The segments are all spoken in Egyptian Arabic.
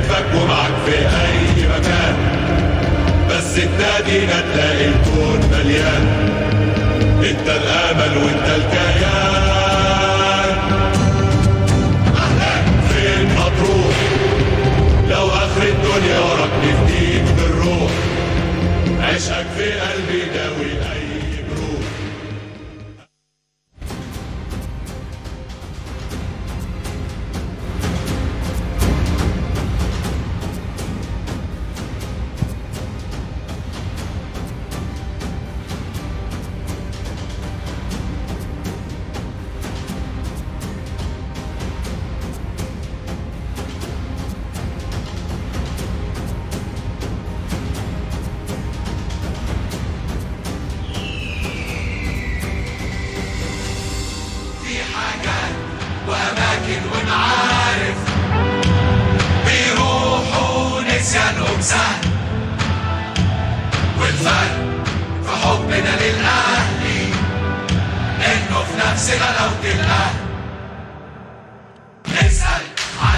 بكتفك ومعك في أي مكان بس تنادينا تلاقي الكون مليان انت الامل وانت الكيان فين هتروح لو اخر الدنيا وراك نفديك بالروح عشقك في قلبي داوي اي جروح في حاجات وأماكن ونعارف بيروحوا نسيانهم سهل والفرق في حبنا للأهلي إنه في نفس غلاوة الأهل نسأل عن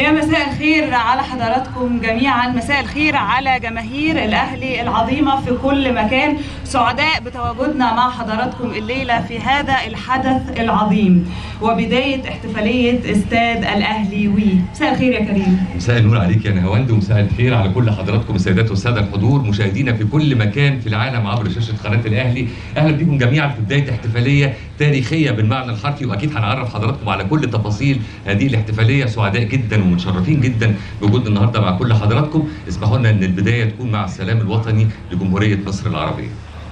يا مساء الخير على حضراتكم جميعا مساء الخير على جماهير الاهلي العظيمه في كل مكان سعداء بتواجدنا مع حضراتكم الليله في هذا الحدث العظيم وبدايه احتفاليه استاد الاهلي وي مساء الخير يا كريم مساء النور عليك يا نهاوند ومساء الخير على كل حضراتكم السيدات والساده الحضور مشاهدينا في كل مكان في العالم عبر شاشه قناه الاهلي اهلا بكم جميعا في بدايه احتفاليه تاريخيه بالمعنى الحرفي واكيد هنعرف حضراتكم على كل تفاصيل هذه الاحتفاليه سعداء جدا ومتشرفين جدا بوجودنا النهارده مع كل حضراتكم اسمحوا لنا ان البدايه تكون مع السلام الوطني لجمهوريه مصر العربيه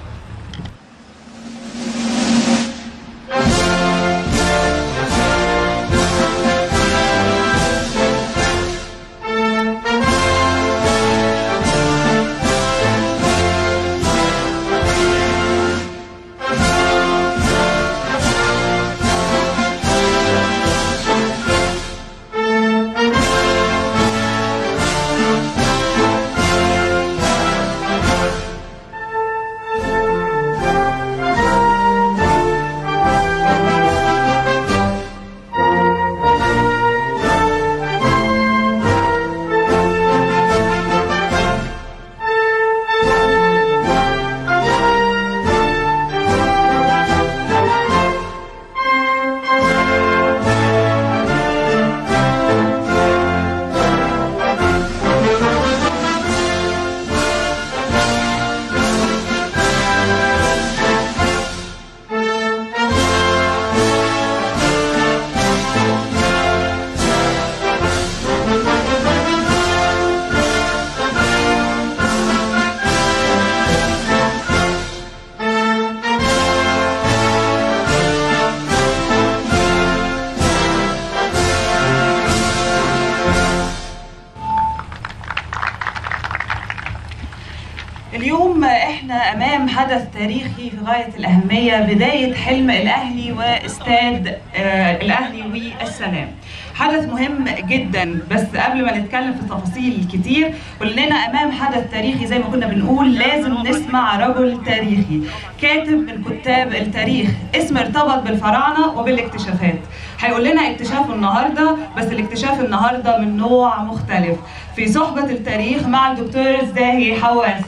اليوم احنا امام حدث تاريخي في غايه الاهميه بدايه حلم الاهلي واستاد آه، الاهلي والسلام حدث مهم جدا بس قبل ما نتكلم في تفاصيل كتير كلنا امام حدث تاريخي زي ما كنا بنقول لازم نسمع رجل تاريخي كاتب من كتاب التاريخ اسم ارتبط بالفراعنه وبالاكتشافات هيقول لنا اكتشافه النهارده بس الاكتشاف النهارده من نوع مختلف في صحبه التاريخ مع الدكتور زاهي حواس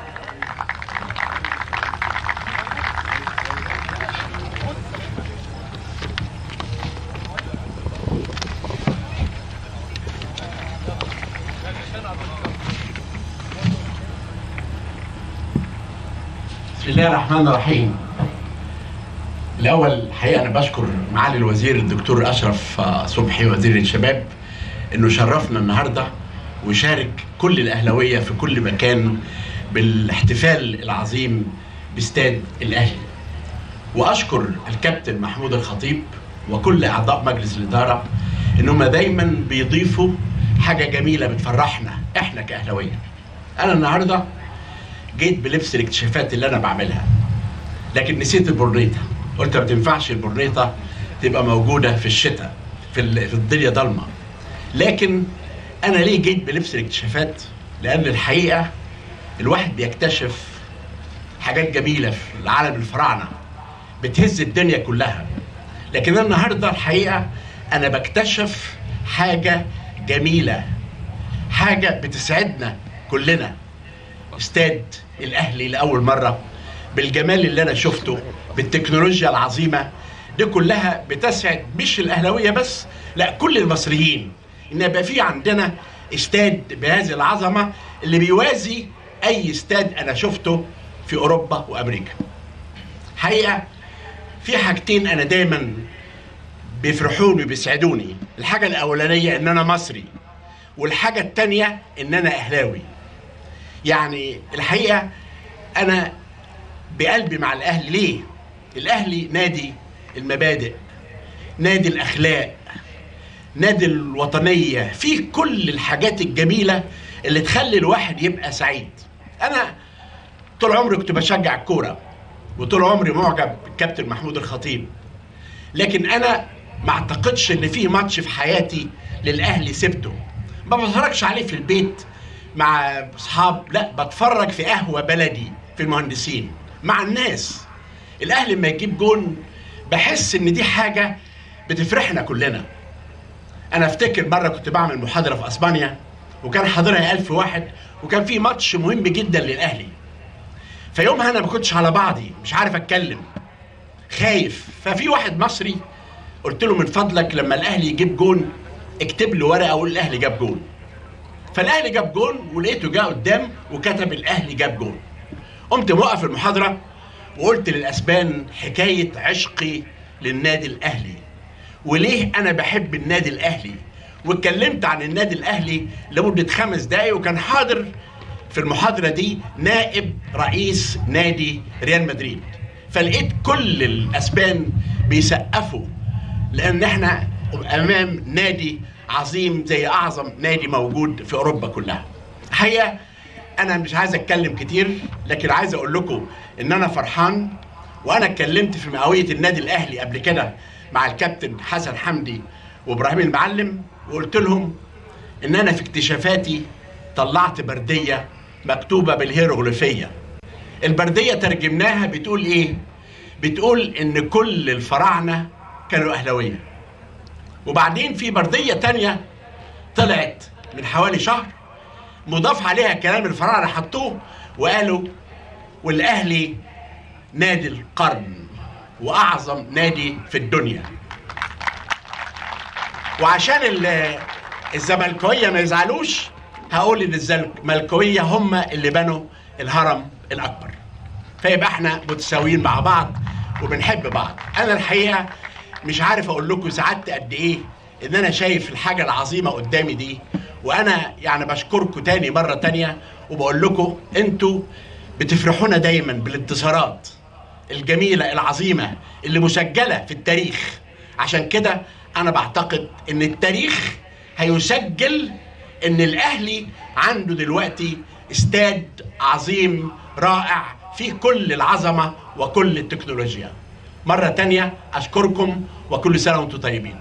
بسم الله الرحمن الرحيم الأول الحقيقة أنا بشكر معالي الوزير الدكتور أشرف آه، صبحي وزير الشباب إنه شرفنا النهاردة وشارك كل الأهلاوية في كل مكان بالاحتفال العظيم باستاد الأهلي وأشكر الكابتن محمود الخطيب وكل أعضاء مجلس الإدارة إنهم دايما بيضيفوا حاجة جميلة بتفرحنا إحنا كأهلاوية أنا النهارده جيت بلبس الاكتشافات اللي انا بعملها لكن نسيت البورنيطه قلت ما تنفعش البورنيطه تبقى موجوده في الشتاء في ال- في الدنيا ضلمه لكن انا ليه جيت بلبس الاكتشافات لان الحقيقه الواحد بيكتشف حاجات جميله في العالم الفراعنه بتهز الدنيا كلها لكن أنا النهارده الحقيقه انا بكتشف حاجه جميله حاجه بتسعدنا كلنا استاد الاهلي لاول مره بالجمال اللي انا شفته بالتكنولوجيا العظيمه دي كلها بتسعد مش الاهلاويه بس لا كل المصريين ان يبقى في عندنا استاد بهذه العظمه اللي بيوازي اي استاد انا شفته في اوروبا وامريكا حقيقه في حاجتين انا دايما بيفرحوني وبيسعدوني الحاجه الاولانيه ان انا مصري والحاجه الثانيه ان انا اهلاوي يعني الحقيقه انا بقلبي مع الاهلي ليه الاهلي نادي المبادئ نادي الاخلاق نادي الوطنيه فيه كل الحاجات الجميله اللي تخلي الواحد يبقى سعيد انا طول عمري كنت بشجع الكوره وطول عمري معجب بالكابتن محمود الخطيب لكن انا ما اعتقدش ان في ماتش في حياتي للاهلي سبته ما بتفرجش عليه في البيت مع اصحاب لا بتفرج في قهوه بلدي في المهندسين مع الناس الاهلي لما يجيب جون بحس ان دي حاجه بتفرحنا كلنا انا افتكر مره كنت بعمل محاضره في اسبانيا وكان حاضرها ألف واحد وكان في ماتش مهم جدا للاهلي فيومها انا ما كنتش على بعضي مش عارف اتكلم خايف ففي واحد مصري قلت له من فضلك لما الاهلي يجيب جون اكتب له ورقه اقول الاهلي جاب جون فالاهلي جاب جون ولقيته جه قدام وكتب الاهلي جاب جون قمت موقف المحاضره وقلت للاسبان حكايه عشقي للنادي الاهلي وليه انا بحب النادي الاهلي واتكلمت عن النادي الاهلي لمده خمس دقايق وكان حاضر في المحاضره دي نائب رئيس نادي ريال مدريد فلقيت كل الاسبان بيسقفوا لان احنا امام نادي عظيم زي اعظم نادي موجود في اوروبا كلها الحقيقه انا مش عايز اتكلم كتير لكن عايز اقول لكم ان انا فرحان وانا اتكلمت في مئويه النادي الاهلي قبل كده مع الكابتن حسن حمدي وابراهيم المعلم وقلت لهم ان انا في اكتشافاتي طلعت برديه مكتوبه بالهيروغليفيه البرديه ترجمناها بتقول ايه بتقول ان كل الفراعنه كانوا اهلاويه وبعدين في برديه تانية طلعت من حوالي شهر مضاف عليها كلام الفراعنه حطوه وقالوا والاهلي نادي القرن واعظم نادي في الدنيا وعشان ال- الزملكاويه ما يزعلوش هقول ان الزملكاويه هم اللي بنوا الهرم الاكبر فيبقى احنا متساويين مع بعض وبنحب بعض انا الحقيقه مش عارف اقول لكم سعادتي قد ايه ان انا شايف الحاجه العظيمه قدامي دي وانا يعني بشكركم تاني مره تانيه وبقول لكم انتوا بتفرحونا دايما بالانتصارات الجميله العظيمه اللي مسجله في التاريخ عشان كده انا بعتقد ان التاريخ هيسجل ان الاهلي عنده دلوقتي استاد عظيم رائع فيه كل العظمه وكل التكنولوجيا مره تانية اشكركم وكل سنه وانتم طيبين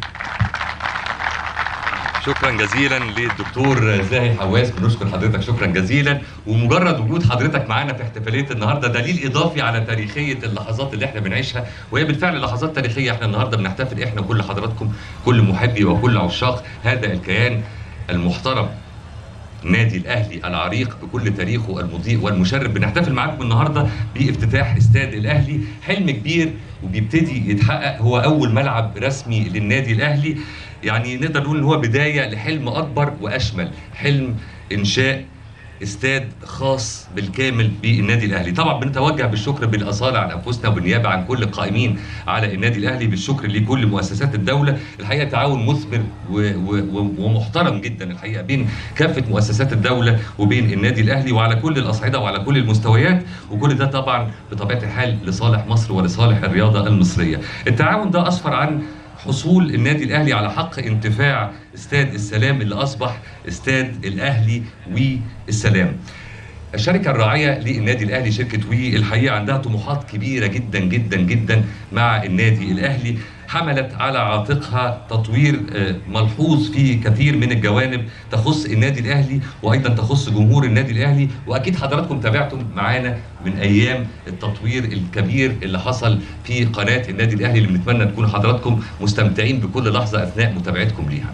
شكرا جزيلا للدكتور زاهي حواس بنشكر حضرتك شكرا جزيلا ومجرد وجود حضرتك معانا في احتفاليه النهارده دليل اضافي على تاريخيه اللحظات اللي احنا بنعيشها وهي بالفعل لحظات تاريخيه احنا النهارده بنحتفل احنا كل حضراتكم كل محبي وكل عشاق هذا الكيان المحترم النادي الاهلي العريق بكل تاريخه المضيء والمشرف بنحتفل معاكم النهارده بافتتاح استاد الاهلي حلم كبير وبيبتدي يتحقق هو اول ملعب رسمي للنادي الاهلي يعني نقدر نقول ان هو بدايه لحلم اكبر واشمل حلم انشاء استاد خاص بالكامل بالنادي الاهلي طبعا بنتوجه بالشكر بالاصاله عن انفسنا وبالنيابه عن كل القائمين على النادي الاهلي بالشكر لكل مؤسسات الدوله الحقيقه تعاون مثمر و و و ومحترم جدا الحقيقه بين كافه مؤسسات الدوله وبين النادي الاهلي وعلى كل الاصعده وعلى كل المستويات وكل ده طبعا بطبيعه الحال لصالح مصر ولصالح الرياضه المصريه التعاون ده اسفر عن حصول النادي الاهلي على حق انتفاع استاد السلام اللي اصبح استاد الاهلي والسلام. الشركة الراعية للنادي الأهلي شركة وي الحقيقة عندها طموحات كبيرة جدا جدا جدا مع النادي الأهلي حملت على عاتقها تطوير آه، ملحوظ في كثير من الجوانب تخص النادي الأهلي وأيضا تخص جمهور النادي الأهلي وأكيد حضراتكم تابعتم معانا من أيام التطوير الكبير اللي حصل في قناة النادي الأهلي اللي بنتمنى تكونوا حضراتكم مستمتعين بكل لحظة أثناء متابعتكم ليها.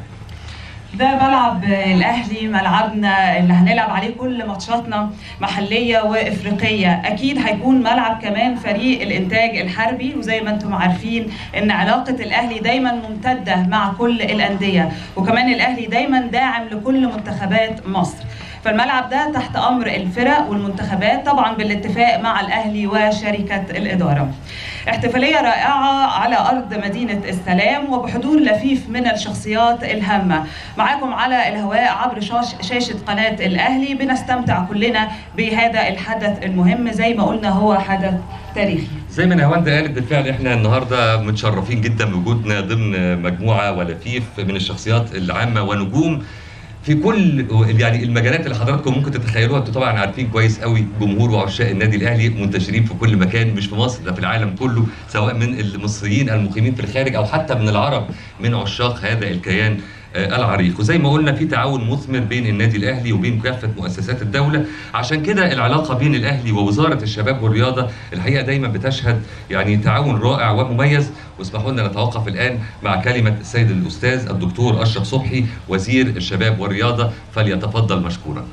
ده ملعب الاهلي ملعبنا اللي هنلعب عليه كل ماتشاتنا محليه وافريقيه اكيد هيكون ملعب كمان فريق الانتاج الحربي وزي ما انتم عارفين ان علاقه الاهلي دايما ممتده مع كل الانديه وكمان الاهلي دايما داعم لكل منتخبات مصر فالملعب ده تحت امر الفرق والمنتخبات طبعا بالاتفاق مع الاهلي وشركه الاداره. احتفاليه رائعه على ارض مدينه السلام وبحضور لفيف من الشخصيات الهامه. معاكم على الهواء عبر شاش شاشه قناه الاهلي بنستمتع كلنا بهذا الحدث المهم زي ما قلنا هو حدث تاريخي. زي ما نهاوند قالت بالفعل احنا النهارده متشرفين جدا بوجودنا ضمن مجموعه ولفيف من الشخصيات العامه ونجوم في كل يعني المجالات اللي حضراتكم ممكن تتخيلوها انتوا طبعا عارفين كويس قوي جمهور وعشاق النادي الاهلي منتشرين في كل مكان مش في مصر ده في العالم كله سواء من المصريين المقيمين في الخارج او حتى من العرب من عشاق هذا الكيان آه، العريق وزي ما قلنا في تعاون مثمر بين النادي الاهلي وبين كافه مؤسسات الدوله عشان كده العلاقه بين الاهلي ووزاره الشباب والرياضه الحقيقه دايما بتشهد يعني تعاون رائع ومميز واسمحوا لنا نتوقف الان مع كلمه السيد الاستاذ الدكتور اشرف صبحي وزير الشباب والرياضه فليتفضل مشكورا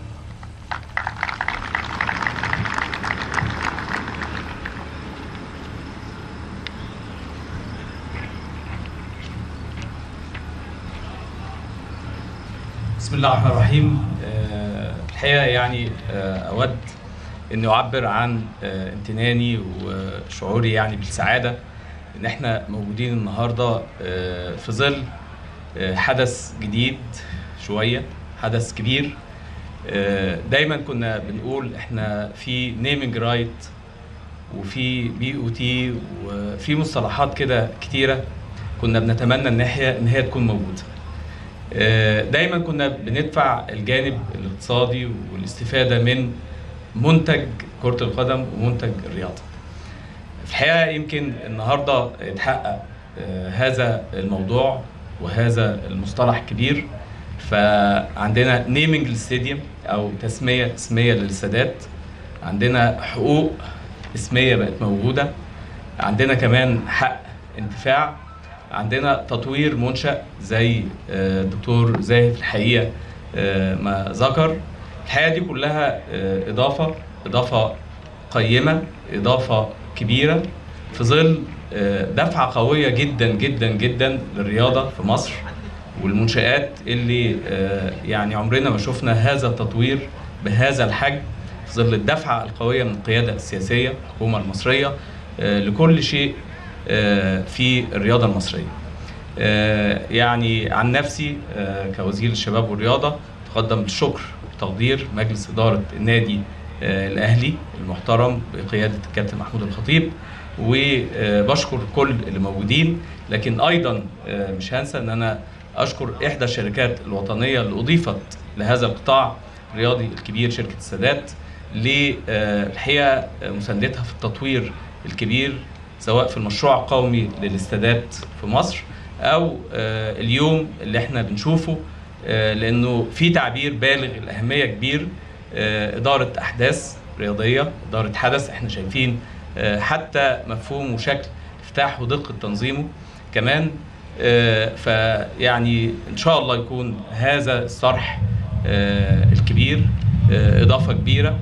بسم الله الرحمن الرحيم آه، الحقيقة يعني آه، أود أني أعبر عن آه، امتناني وشعوري يعني بالسعادة إن إحنا موجودين النهاردة آه، في ظل آه، حدث جديد شوية حدث كبير آه، دايما كنا بنقول إحنا في نيمنج رايت وفي بي او تي وفي مصطلحات كده كتيرة كنا بنتمنى إن هي إن هي تكون موجودة آه، دايما كنا بندفع الجانب الاقتصادي والاستفاده من منتج كره القدم ومنتج الرياضه. في الحقيقه يمكن النهارده اتحقق آه، هذا الموضوع وهذا المصطلح كبير فعندنا نيمنج للستاديوم او تسميه اسميه للاستادات عندنا حقوق اسميه بقت موجوده عندنا كمان حق انتفاع عندنا تطوير منشأ زي آه، الدكتور زاهي في الحقيقة آه، ما ذكر الحقيقة دي كلها آه، إضافة إضافة قيمة إضافة كبيرة في ظل آه، دفعة قوية جدا جدا جدا للرياضة في مصر والمنشآت اللي آه، يعني عمرنا ما شفنا هذا التطوير بهذا الحجم في ظل الدفعة القوية من القيادة السياسية الحكومة المصرية آه، لكل شيء آه، في الرياضة المصرية آه، يعني عن نفسي آه، كوزير الشباب والرياضة تقدم بالشكر وتقدير مجلس إدارة النادي آه، الأهلي المحترم بقيادة الكابتن محمود الخطيب وبشكر كل اللي موجودين لكن أيضا آه، مش هنسى أن أنا أشكر إحدى الشركات الوطنية اللي أضيفت لهذا القطاع الرياضي الكبير شركة السادات للحقيقة مساندتها في التطوير الكبير سواء في المشروع القومي للاستادات في مصر او آه، اليوم اللي احنا بنشوفه آه، لانه في تعبير بالغ الاهميه كبير آه، اداره احداث رياضيه اداره حدث احنا شايفين آه، حتى مفهوم وشكل افتتاح ودقه تنظيمه كمان آه، فيعني ان شاء الله يكون هذا الصرح آه، الكبير آه، اضافه كبيره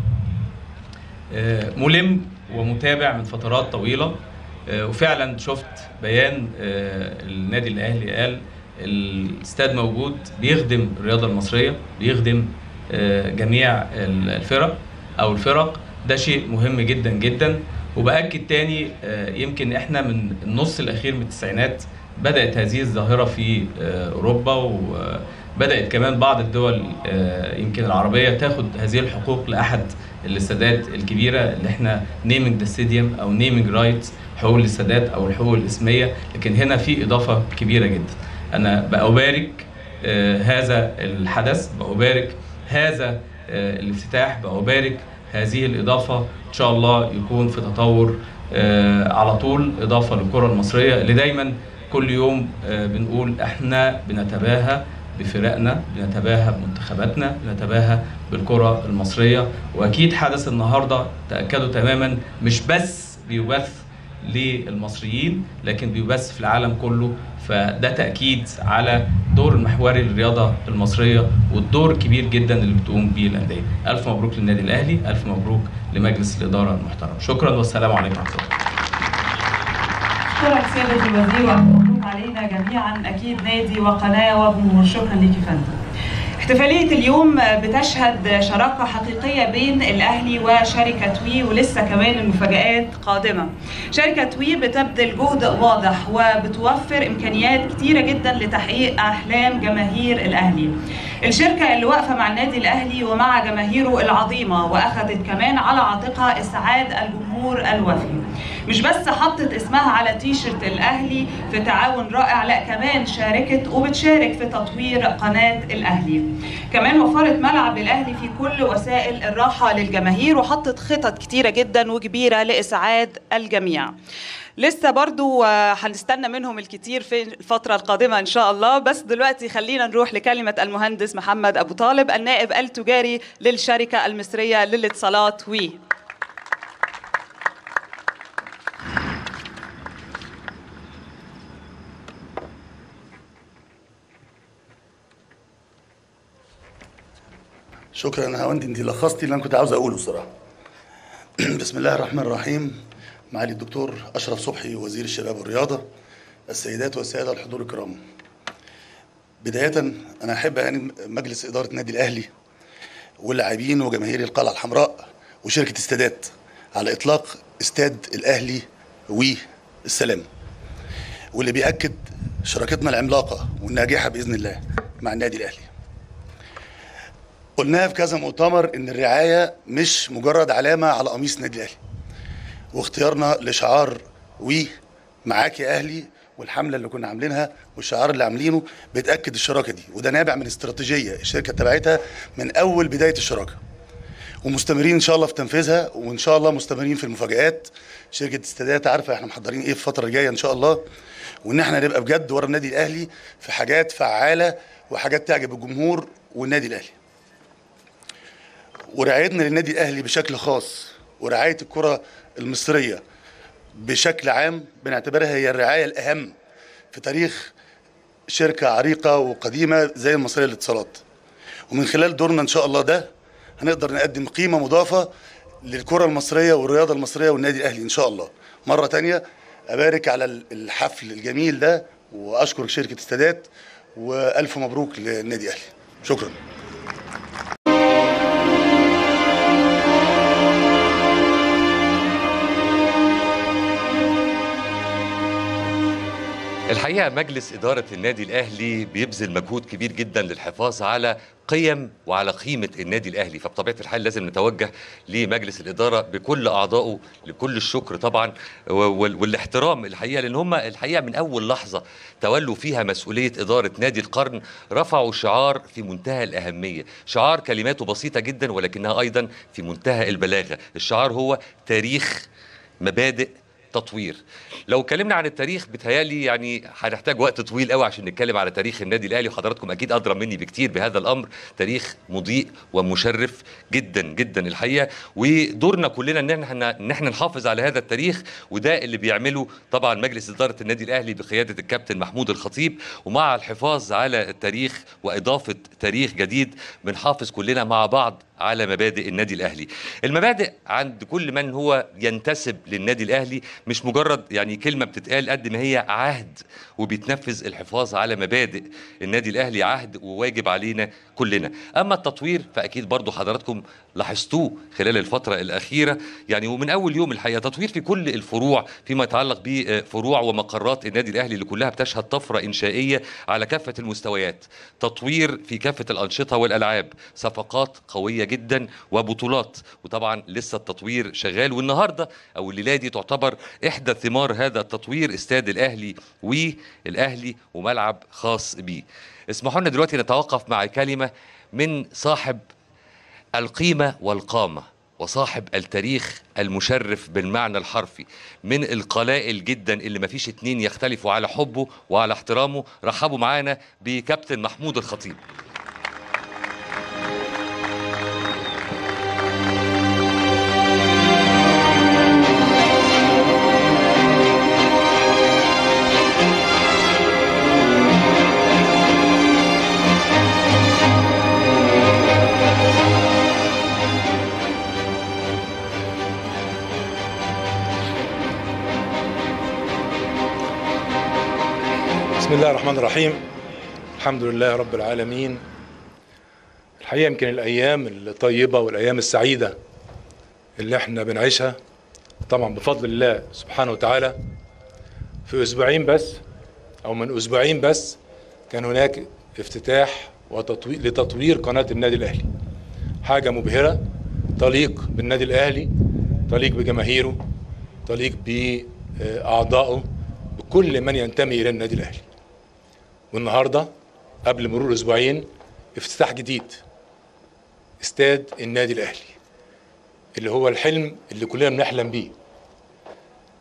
آه، ملم ومتابع من فترات طويله آه، وفعلا شفت بيان آه، النادي الاهلي قال الاستاد موجود بيخدم الرياضه المصريه بيخدم آه، جميع ال- الفرق او الفرق ده شيء مهم جدا جدا وباكد تاني آه، يمكن احنا من النص الاخير من التسعينات بدات هذه الظاهره في آه، اوروبا وبدات كمان بعض الدول آه، يمكن العربيه تاخد هذه الحقوق لاحد الاستادات الكبيره اللي احنا نيمنج ذا ستاديوم او نيمنج رايتس حقوق الاستادات او الحقوق الاسميه لكن هنا في اضافه كبيره جدا انا بأبارك آه، هذا الحدث بأبارك هذا آه، الافتتاح بأبارك هذه الإضافة إن شاء الله يكون في تطور آه، على طول إضافة للكرة المصرية اللي دايما كل يوم آه، بنقول احنا بنتباهى بفرقنا بنتباهى بمنتخباتنا بنتباهى بالكرة المصرية وأكيد حدث النهاردة تأكدوا تماما مش بس بيبث للمصريين لكن بيبث في العالم كله فده تأكيد على دور المحوري للرياضة المصرية والدور الكبير جدا اللي بتقوم به الأندية ألف مبروك للنادي الأهلي ألف مبروك لمجلس الإدارة المحترم شكرا والسلام عليكم ورحمة الله شكرا سيادة الوزير وألف مبروك علينا جميعا أكيد نادي وقناة وجمهور شكرا ليك يا فندم. احتفالية اليوم بتشهد شراكة حقيقية بين الأهلي وشركة وي ولسه كمان المفاجآت قادمة شركة وي بتبذل جهد واضح وبتوفر إمكانيات كتيرة جدا لتحقيق أحلام جماهير الأهلي الشركة اللي واقفة مع النادي الأهلي ومع جماهيره العظيمة وأخذت كمان على عاتقها إسعاد الجمهور الوفي مش بس حطت اسمها على تيشرت الأهلي في تعاون رائع لا كمان شاركت وبتشارك في تطوير قناة الأهلي كمان وفرت ملعب الأهلي في كل وسائل الراحة للجماهير وحطت خطط كتيرة جدا وكبيرة لإسعاد الجميع لسه برضو آه، هنستنى منهم الكتير في الفترة القادمة إن شاء الله بس دلوقتي خلينا نروح لكلمة المهندس محمد أبو طالب النائب التجاري للشركة المصرية للاتصالات وي شكرا يا هوندي انت لخصتي اللي انا كنت عاوز اقوله الصراحه بسم الله الرحمن الرحيم معالي الدكتور اشرف صبحي وزير الشباب والرياضه السيدات والساده الحضور الكرام بدايه انا احب يعني مجلس اداره النادي الاهلي واللاعبين وجماهير القلعه الحمراء وشركه استادات على اطلاق استاد الاهلي والسلام واللي بيأكد شراكتنا العملاقه والناجحه باذن الله مع النادي الاهلي قلناها في كذا مؤتمر ان الرعايه مش مجرد علامه على قميص النادي الاهلي واختيارنا لشعار وي معاك يا اهلي والحمله اللي كنا عاملينها والشعار اللي عاملينه بتاكد الشراكه دي وده نابع من استراتيجيه الشركه اتبعتها من اول بدايه الشراكه ومستمرين ان شاء الله في تنفيذها وان شاء الله مستمرين في المفاجآت شركه استادات عارفه احنا محضرين ايه في الفتره الجايه ان شاء الله وان احنا نبقى بجد ورا النادي الاهلي في حاجات فعاله وحاجات تعجب الجمهور والنادي الاهلي ورعايتنا للنادي الاهلي بشكل خاص ورعايه الكره المصريه بشكل عام بنعتبرها هي الرعايه الاهم في تاريخ شركه عريقه وقديمه زي المصريه للاتصالات ومن خلال دورنا ان شاء الله ده هنقدر نقدم قيمه مضافه للكره المصريه والرياضه المصريه والنادي الاهلي ان شاء الله مره تانية ابارك على الحفل الجميل ده واشكر شركه استادات والف مبروك للنادي الاهلي شكرا الحقيقه مجلس اداره النادي الاهلي بيبذل مجهود كبير جدا للحفاظ على قيم وعلى قيمه النادي الاهلي فبطبيعه الحال لازم نتوجه لمجلس الاداره بكل اعضائه لكل الشكر طبعا وال- والاحترام الحقيقه لان هم الحقيقه من اول لحظه تولوا فيها مسؤوليه اداره نادي القرن رفعوا شعار في منتهى الاهميه شعار كلماته بسيطه جدا ولكنها ايضا في منتهى البلاغه الشعار هو تاريخ مبادئ تطوير لو اتكلمنا عن التاريخ بتهيالي يعني هنحتاج وقت طويل قوي عشان نتكلم على تاريخ النادي الاهلي وحضراتكم اكيد ادرى مني بكتير بهذا الامر تاريخ مضيء ومشرف جدا جدا الحقيقه ودورنا كلنا ان احنا ان احنا نحافظ على هذا التاريخ وده اللي بيعمله طبعا مجلس اداره النادي الاهلي بقياده الكابتن محمود الخطيب ومع الحفاظ على التاريخ واضافه تاريخ جديد بنحافظ كلنا مع بعض على مبادئ النادي الاهلي المبادئ عند كل من هو ينتسب للنادي الاهلي مش مجرد يعني كلمه بتتقال قد ما هي عهد وبيتنفذ الحفاظ على مبادئ النادي الاهلي عهد وواجب علينا كلنا اما التطوير فاكيد برضو حضراتكم لاحظتوه خلال الفتره الاخيره يعني ومن اول يوم الحقيقه تطوير في كل الفروع فيما يتعلق بفروع ومقرات النادي الاهلي اللي كلها بتشهد طفره انشائيه على كافه المستويات تطوير في كافه الانشطه والالعاب صفقات قويه جدا وبطولات وطبعا لسه التطوير شغال والنهارده او الليله دي تعتبر احدى ثمار هذا التطوير استاد الاهلي والاهلي وملعب خاص بيه اسمحوا لنا دلوقتي نتوقف مع كلمه من صاحب القيمه والقامه وصاحب التاريخ المشرف بالمعنى الحرفي من القلائل جدا اللي مفيش اتنين يختلفوا على حبه وعلى احترامه رحبوا معانا بكابتن محمود الخطيب بسم الله الرحمن الرحيم الحمد لله رب العالمين الحقيقة يمكن الأيام الطيبة والأيام السعيدة اللي احنا بنعيشها طبعا بفضل الله سبحانه وتعالى في أسبوعين بس أو من أسبوعين بس كان هناك افتتاح وتطوير لتطوير قناة النادي الأهلي حاجة مبهرة تليق بالنادي الأهلي تليق بجماهيره تليق بأعضائه بكل من ينتمي إلى النادي الأهلي والنهاردة قبل مرور أسبوعين افتتاح جديد استاد النادي الأهلي اللي هو الحلم اللي كلنا بنحلم بيه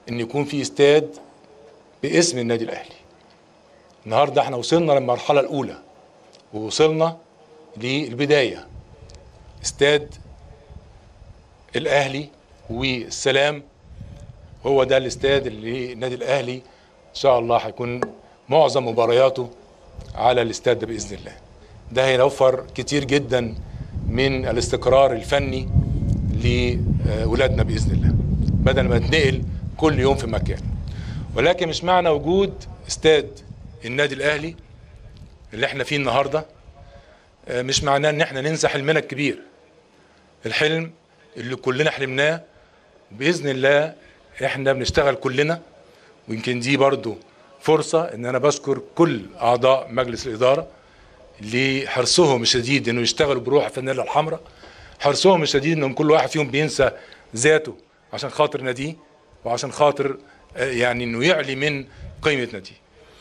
ان يكون في استاد باسم النادي الاهلي النهارده احنا وصلنا للمرحله الاولى ووصلنا للبدايه استاد الاهلي والسلام هو ده الاستاد اللي النادي الاهلي ان شاء الله هيكون معظم مبارياته على الاستاد ده باذن الله ده هيوفر كتير جدا من الاستقرار الفني لولادنا باذن الله بدل ما نتنقل كل يوم في مكان ولكن مش معنى وجود استاد النادي الاهلي اللي احنا فيه النهارده آه، مش معناه ان احنا ننسى حلمنا الكبير الحلم اللي كلنا حلمناه باذن الله احنا بنشتغل كلنا ويمكن دي برضو فرصه ان انا بشكر كل اعضاء مجلس الاداره لحرصهم الشديد انه يشتغلوا بروح الفانيلا الحمراء حرصهم الشديد انهم كل واحد فيهم بينسى ذاته عشان خاطر ناديه وعشان خاطر آه، يعني انه يعلي من قيمه ناديه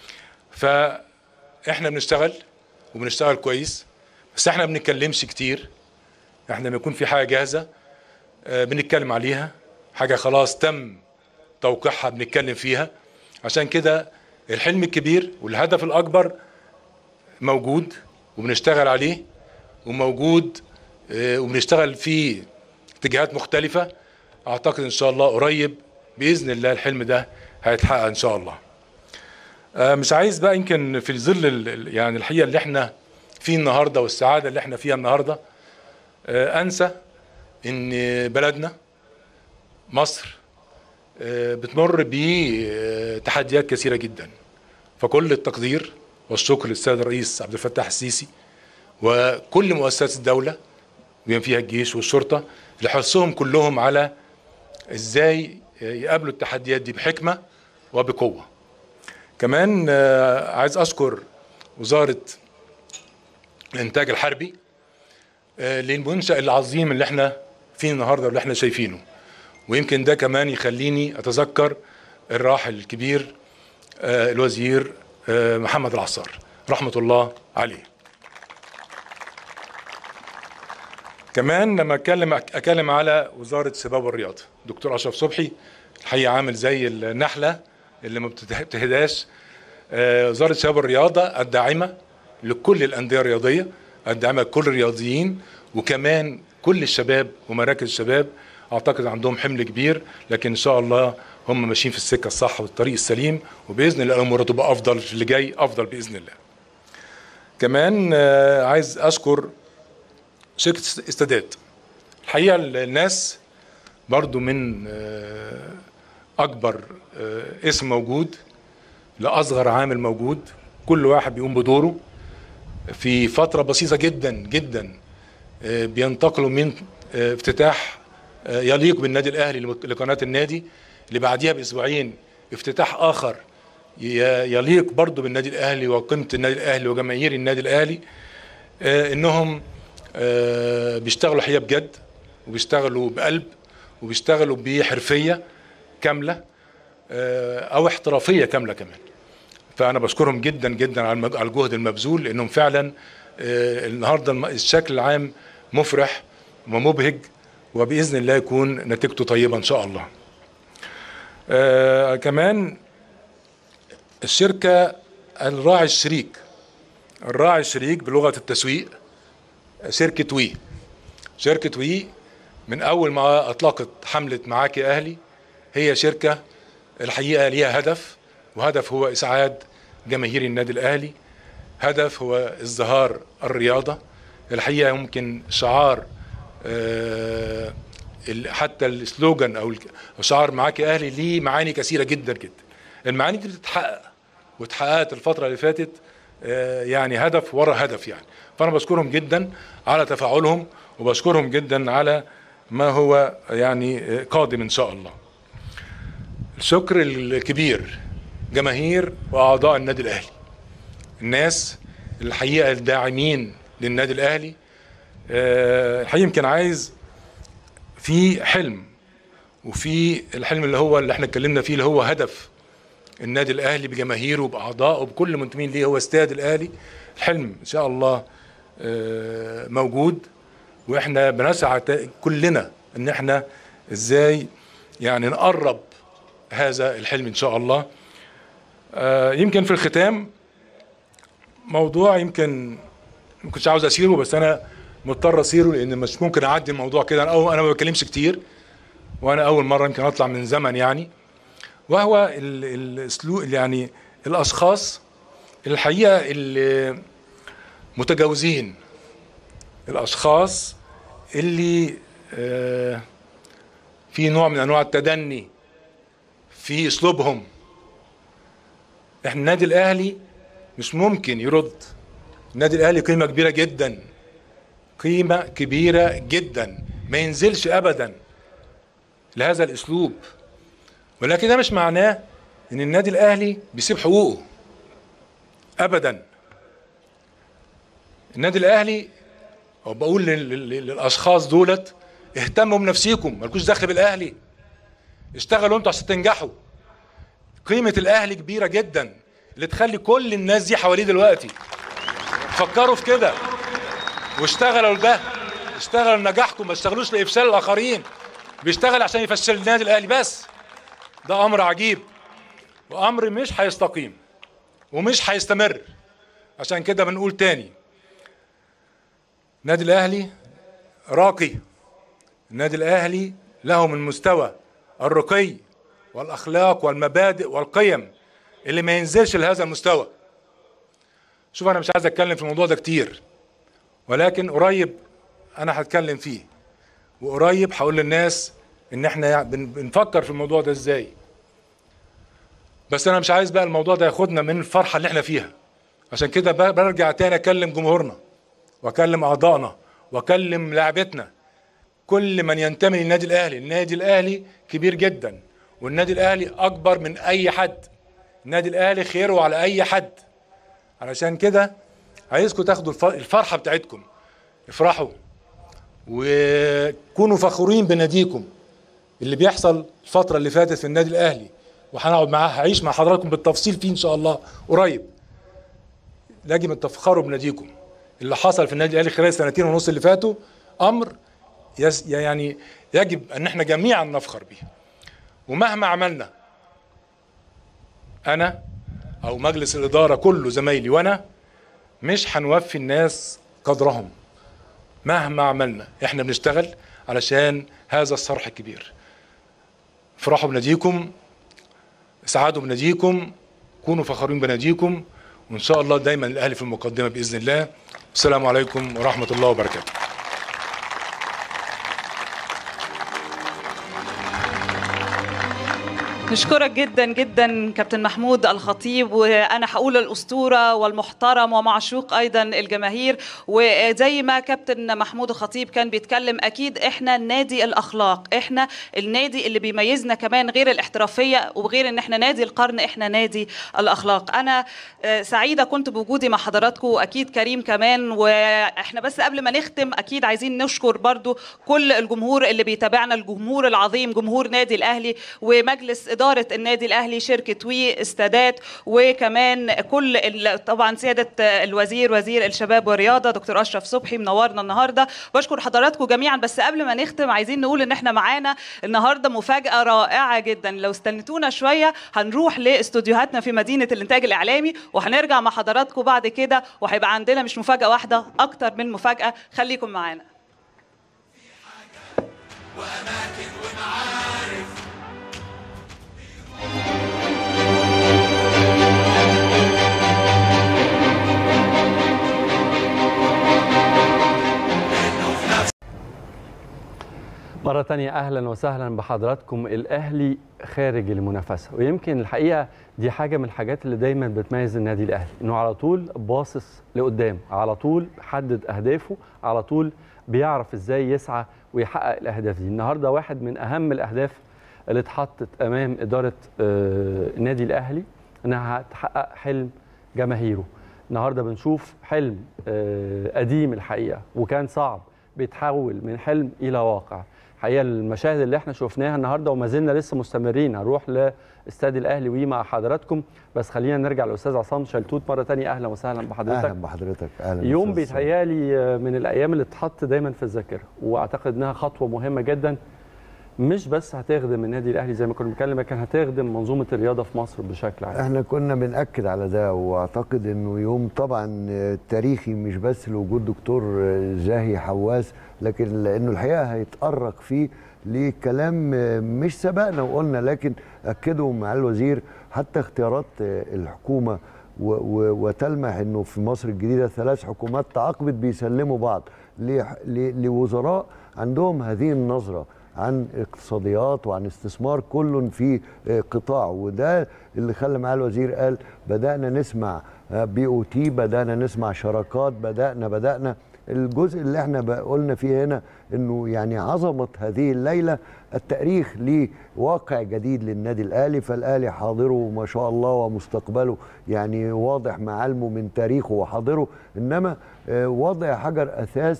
فاحنا بنشتغل وبنشتغل كويس بس احنا ما بنتكلمش كتير احنا لما يكون في حاجه جاهزه آه، بنتكلم عليها حاجه خلاص تم توقيعها بنتكلم فيها عشان كده الحلم الكبير والهدف الاكبر موجود وبنشتغل عليه وموجود آه، وبنشتغل في اتجاهات مختلفه اعتقد ان شاء الله قريب باذن الله الحلم ده هيتحقق ان شاء الله آه، مش عايز بقى يمكن في ظل ال- ال- يعني الحقيقه اللي احنا فيه النهارده والسعاده اللي احنا فيها النهارده آه، انسى ان بلدنا مصر آه، بتمر بتحديات كثيره جدا فكل التقدير والشكر للسيد الرئيس عبد الفتاح السيسي وكل مؤسسات الدوله بما فيها الجيش والشرطه لحرصهم كلهم على ازاي يقابلوا التحديات دي بحكمه وبقوه. كمان آه، عايز اشكر وزاره الانتاج الحربي آه، للمنشا العظيم اللي احنا فيه النهارده واللي احنا شايفينه. ويمكن ده كمان يخليني اتذكر الراحل الكبير آه، الوزير آه، محمد العصار رحمه الله عليه. كمان لما اتكلم اتكلم على وزاره الشباب والرياضه دكتور اشرف صبحي الحقيقه عامل زي النحله اللي ما بتته- بتهداش آه، وزاره الشباب والرياضه الداعمه لكل الانديه الرياضيه الداعمه لكل الرياضيين وكمان كل الشباب ومراكز الشباب اعتقد عندهم حمل كبير لكن ان شاء الله هم ماشيين في السكه الصح والطريق السليم وباذن الله الامور تبقى افضل في اللي جاي افضل باذن الله. كمان آه، عايز اشكر شركه استادات الحقيقه الناس برضو من آه، اكبر آه، اسم موجود لاصغر عامل موجود كل واحد بيقوم بدوره في فتره بسيطه جدا جدا آه، بينتقلوا من آه، افتتاح آه، يليق بالنادي الاهلي لم- لقناه النادي اللي بعديها باسبوعين افتتاح اخر ي- يليق برضه بالنادي الاهلي وقيمه النادي الاهلي وجماهير النادي الاهلي آه، انهم آه، بيشتغلوا حقيقه بجد وبيشتغلوا بقلب وبيشتغلوا بحرفيه كامله آه، او احترافيه كامله كمان فانا بشكرهم جدا جدا على المج- على الجهد المبذول لانهم فعلا آه، النهارده الم- الشكل العام مفرح ومبهج وباذن الله يكون نتيجته طيبه ان شاء الله. آه كمان الشركه الراعي الشريك الراعي الشريك بلغه التسويق شركه وي شركه وي من اول ما اطلقت حمله معاك يا اهلي هي شركه الحقيقه ليها هدف وهدف هو اسعاد جماهير النادي الاهلي هدف هو ازدهار الرياضه الحقيقه يمكن شعار آه، ال- حتى السلوجان او الك- أو شعار معاك يا اهلي ليه معاني كثيره جدا جدا المعاني دي بتتحقق واتحققت الفتره اللي فاتت آه، يعني هدف ورا هدف يعني فانا بشكرهم جدا على تفاعلهم وبشكرهم جدا على ما هو يعني آه، قادم ان شاء الله الشكر الكبير جماهير واعضاء النادي الاهلي الناس الحقيقه الداعمين للنادي الاهلي آه، الحقيقه يمكن عايز في حلم وفي الحلم اللي هو اللي احنا اتكلمنا فيه اللي هو هدف النادي الاهلي بجماهيره باعضائه بكل منتمين ليه هو استاد الاهلي الحلم ان شاء الله آه، موجود واحنا بنسعى تا- كلنا ان احنا ازاي يعني نقرب هذا الحلم ان شاء الله آه، يمكن في الختام موضوع يمكن ما كنتش عاوز اسيره بس انا مضطر اسيره لان مش ممكن اعدي الموضوع كده انا أول- انا ما بتكلمش كتير وانا اول مره يمكن اطلع من زمن يعني وهو ال- الاسلوب يعني الاشخاص الحقيقه اللي متجاوزين الاشخاص اللي آه، في نوع من انواع التدني في اسلوبهم احنا النادي الاهلي مش ممكن يرد النادي الاهلي قيمه كبيره جدا قيمه كبيره جدا ما ينزلش ابدا لهذا الاسلوب ولكن ده مش معناه ان النادي الاهلي بيسيب حقوقه ابدا النادي الاهلي او بقول لل- لل- للاشخاص دولت اهتموا بنفسيكم مالكوش دخل بالاهلي اشتغلوا انتوا عشان تنجحوا قيمه الاهلي كبيره جدا اللي تخلي كل الناس دي حواليه دلوقتي فكروا في كده واشتغلوا لده اشتغلوا لنجاحكم ما اشتغلوش لافشال الاخرين بيشتغل عشان يفشل النادي الاهلي بس ده امر عجيب وامر مش هيستقيم ومش هيستمر عشان كده بنقول تاني النادي الاهلي راقي النادي الاهلي له من مستوى الرقي والاخلاق والمبادئ والقيم اللي ما ينزلش لهذا المستوى شوف انا مش عايز اتكلم في الموضوع ده كتير ولكن قريب انا هتكلم فيه وقريب هقول للناس ان احنا بن- بنفكر في الموضوع ده ازاي بس انا مش عايز بقى الموضوع ده ياخدنا من الفرحه اللي احنا فيها عشان كده ب- برجع تاني اكلم جمهورنا واكلم اعضائنا واكلم لاعبتنا كل من ينتمي للنادي الاهلي النادي الاهلي كبير جدا والنادي الاهلي اكبر من اي حد النادي الاهلي خيره على اي حد علشان كده عايزكم تاخدوا الف- الفرحه بتاعتكم افرحوا وكونوا فخورين بناديكم اللي بيحصل الفتره اللي فاتت في النادي الاهلي وهنقعد معاه هعيش مع حضراتكم بالتفصيل فيه ان شاء الله قريب يجب ان تفخروا بناديكم اللي حصل في النادي الاهلي خلال السنتين ونص اللي فاتوا امر يس يعني يجب ان احنا جميعا نفخر به ومهما عملنا انا او مجلس الاداره كله زمايلي وانا مش هنوفي الناس قدرهم مهما عملنا احنا بنشتغل علشان هذا الصرح الكبير افرحوا بناديكم اسعدوا بناديكم كونوا فخورين بناديكم وان شاء الله دايما الاهلي في المقدمه باذن الله السلام عليكم ورحمه الله وبركاته نشكرك جدا جدا كابتن محمود الخطيب وانا هقول الاسطوره والمحترم ومعشوق ايضا الجماهير وزي ما كابتن محمود الخطيب كان بيتكلم اكيد احنا نادي الاخلاق احنا النادي اللي بيميزنا كمان غير الاحترافيه وغير ان احنا نادي القرن احنا نادي الاخلاق انا آه، سعيده كنت بوجودي مع حضراتكم واكيد كريم كمان واحنا بس قبل ما نختم اكيد عايزين نشكر برضو كل الجمهور اللي بيتابعنا الجمهور العظيم جمهور نادي الاهلي ومجلس اداره النادي الاهلي شركه وي استادات وكمان كل ال- طبعا سياده الوزير وزير الشباب والرياضه دكتور اشرف صبحي منورنا النهارده بشكر حضراتكم جميعا بس قبل ما نختم عايزين نقول ان احنا معانا النهارده مفاجاه رائعه جدا لو استنيتونا شويه هنروح لاستوديوهاتنا في مدينه الانتاج الاعلامي وهنرجع مع حضراتكم بعد كده وهيبقى عندنا مش مفاجاه واحده اكتر من مفاجاه خليكم معانا وأماكن ومعارف مرة تانية أهلا وسهلا بحضراتكم الأهلي خارج المنافسة ويمكن الحقيقة دي حاجة من الحاجات اللي دايما بتميز النادي الأهلي إنه على طول باصص لقدام على طول حدد أهدافه على طول بيعرف إزاي يسعى ويحقق الأهداف دي النهاردة واحد من أهم الأهداف اللي اتحطت أمام إدارة آه، النادي الأهلي إنها تحقق حلم جماهيره النهارده بنشوف حلم آه، قديم الحقيقه وكان صعب بيتحول من حلم الى واقع الحقيقه المشاهد اللي احنا شفناها النهارده وما زلنا لسه مستمرين هنروح لاستاد الاهلي وي مع حضراتكم بس خلينا نرجع لاستاذ عصام شلتوت مره تانية اهلا وسهلا بحضرتك اهلا بحضرتك اهلا يوم أستاذ بيتهيالي من الايام اللي اتحط دايما في الذاكره واعتقد انها خطوه مهمه جدا مش بس هتخدم النادي الاهلي زي ما كنا بنتكلم لكن هتخدم منظومه الرياضه في مصر بشكل عام احنا كنا بنأكد على ده واعتقد انه يوم طبعا تاريخي مش بس لوجود دكتور زاهي حواس لكن لانه الحقيقه هيتطرق فيه لكلام مش سبقنا وقلنا لكن اكدوا مع الوزير حتى اختيارات الحكومه و- و- وتلمح انه في مصر الجديده ثلاث حكومات تعاقبت بيسلموا بعض ل- ل- لوزراء عندهم هذه النظره عن اقتصاديات وعن استثمار كل في قطاع وده اللي خلى معاه الوزير قال بدانا نسمع بي او تي بدانا نسمع شراكات بدانا بدانا الجزء اللي احنا بقى قلنا فيه هنا انه يعني عظمه هذه الليله التاريخ لواقع جديد للنادي الاهلي فالاهلي حاضره ما شاء الله ومستقبله يعني واضح معالمه من تاريخه وحاضره انما آه، وضع حجر اثاث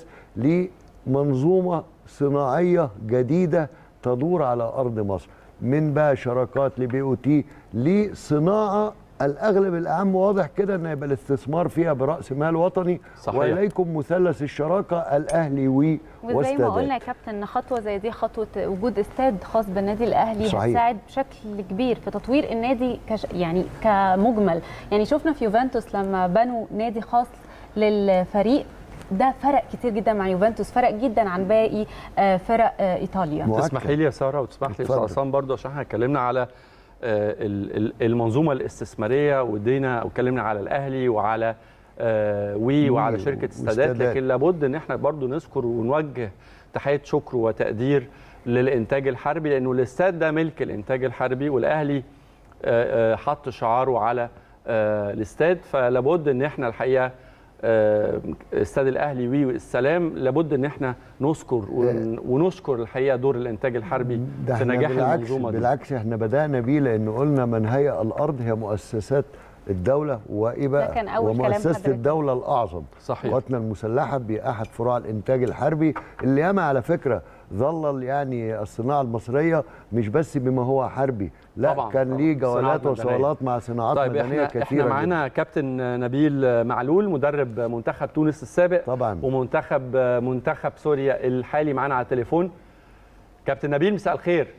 لمنظومه صناعيه جديده تدور على ارض مصر من بقى شراكات لبي او تي لصناعه الاغلب الاعم واضح كده ان يبقى الاستثمار فيها براس مال وطني صحيح. واليكم مثلث الشراكه الاهلي وي وزي ما واستادات. قلنا يا كابتن ان خطوه زي دي خطوه وجود استاد خاص بالنادي الاهلي صحيح. هتساعد بشكل كبير في تطوير النادي كش يعني كمجمل يعني شفنا في يوفنتوس لما بنوا نادي خاص للفريق ده فرق كتير جدا مع يوفنتوس فرق جدا عن باقي آه، فرق آه، ايطاليا مؤكد. تسمحي لي يا ساره وتسمح لي يا استاذ اتفضل. عصام برضه عشان احنا اتكلمنا على آه، ال- ال- المنظومه الاستثماريه ودينا واتكلمنا على الاهلي وعلى آه، وي وعلى شركه استادات واستادات. لكن لابد ان احنا برضه نذكر ونوجه تحيه شكر وتقدير للانتاج الحربي لانه الاستاد ده ملك الانتاج الحربي والاهلي آه، آه، حط شعاره على آه، الاستاد فلابد ان احنا الحقيقه آه، استاد الاهلي وي والسلام لابد ان احنا نذكر ون- ونشكر الحقيقه دور الانتاج الحربي ده في احنا نجاح بالعكس المنظومه دي بالعكس احنا بدانا بيه لان قلنا من هيئ الارض هي مؤسسات الدوله وايه بقى ده كان أول كلام ومؤسسه حضرتك. الدوله الاعظم صحيح. قواتنا المسلحه باحد فروع الانتاج الحربي اللي ياما على فكره ظلل يعني الصناعه المصريه مش بس بما هو حربي لا طبعاً، كان طبعاً. ليه جولات صناعات مدنية. وصولات مع صناعات طيب مدنيه احنا كثيره احنا معانا كابتن نبيل معلول مدرب منتخب تونس السابق طبعاً. ومنتخب منتخب سوريا الحالي معانا على التليفون كابتن نبيل مساء الخير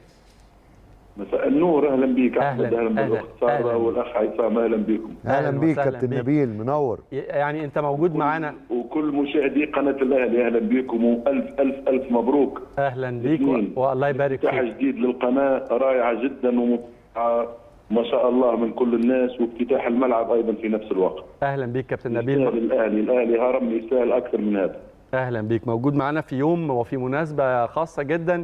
مساء النور اهلا بك أهلاً، احمد اهلا أهلاً، بالاخت أهلاً. ساره والاخ عصام اهلا بكم اهلا أهلاً بيك وسهلاً كابتن بيك. نبيل منور يعني انت موجود معانا وكل مشاهدي قناه الاهلي اهلا بكم والف الف الف مبروك اهلا بيك اثنين. و- والله يبارك افتتاح فيك جديد للقناه رائعه جدا ومتابعه ما شاء الله من كل الناس وافتتاح الملعب ايضا في نفس الوقت اهلا بيك كابتن يستاهل نبيل الاهلي الاهلي هرم يستاهل اكثر من هذا اهلا بيك موجود معانا في يوم وفي مناسبه خاصه جدا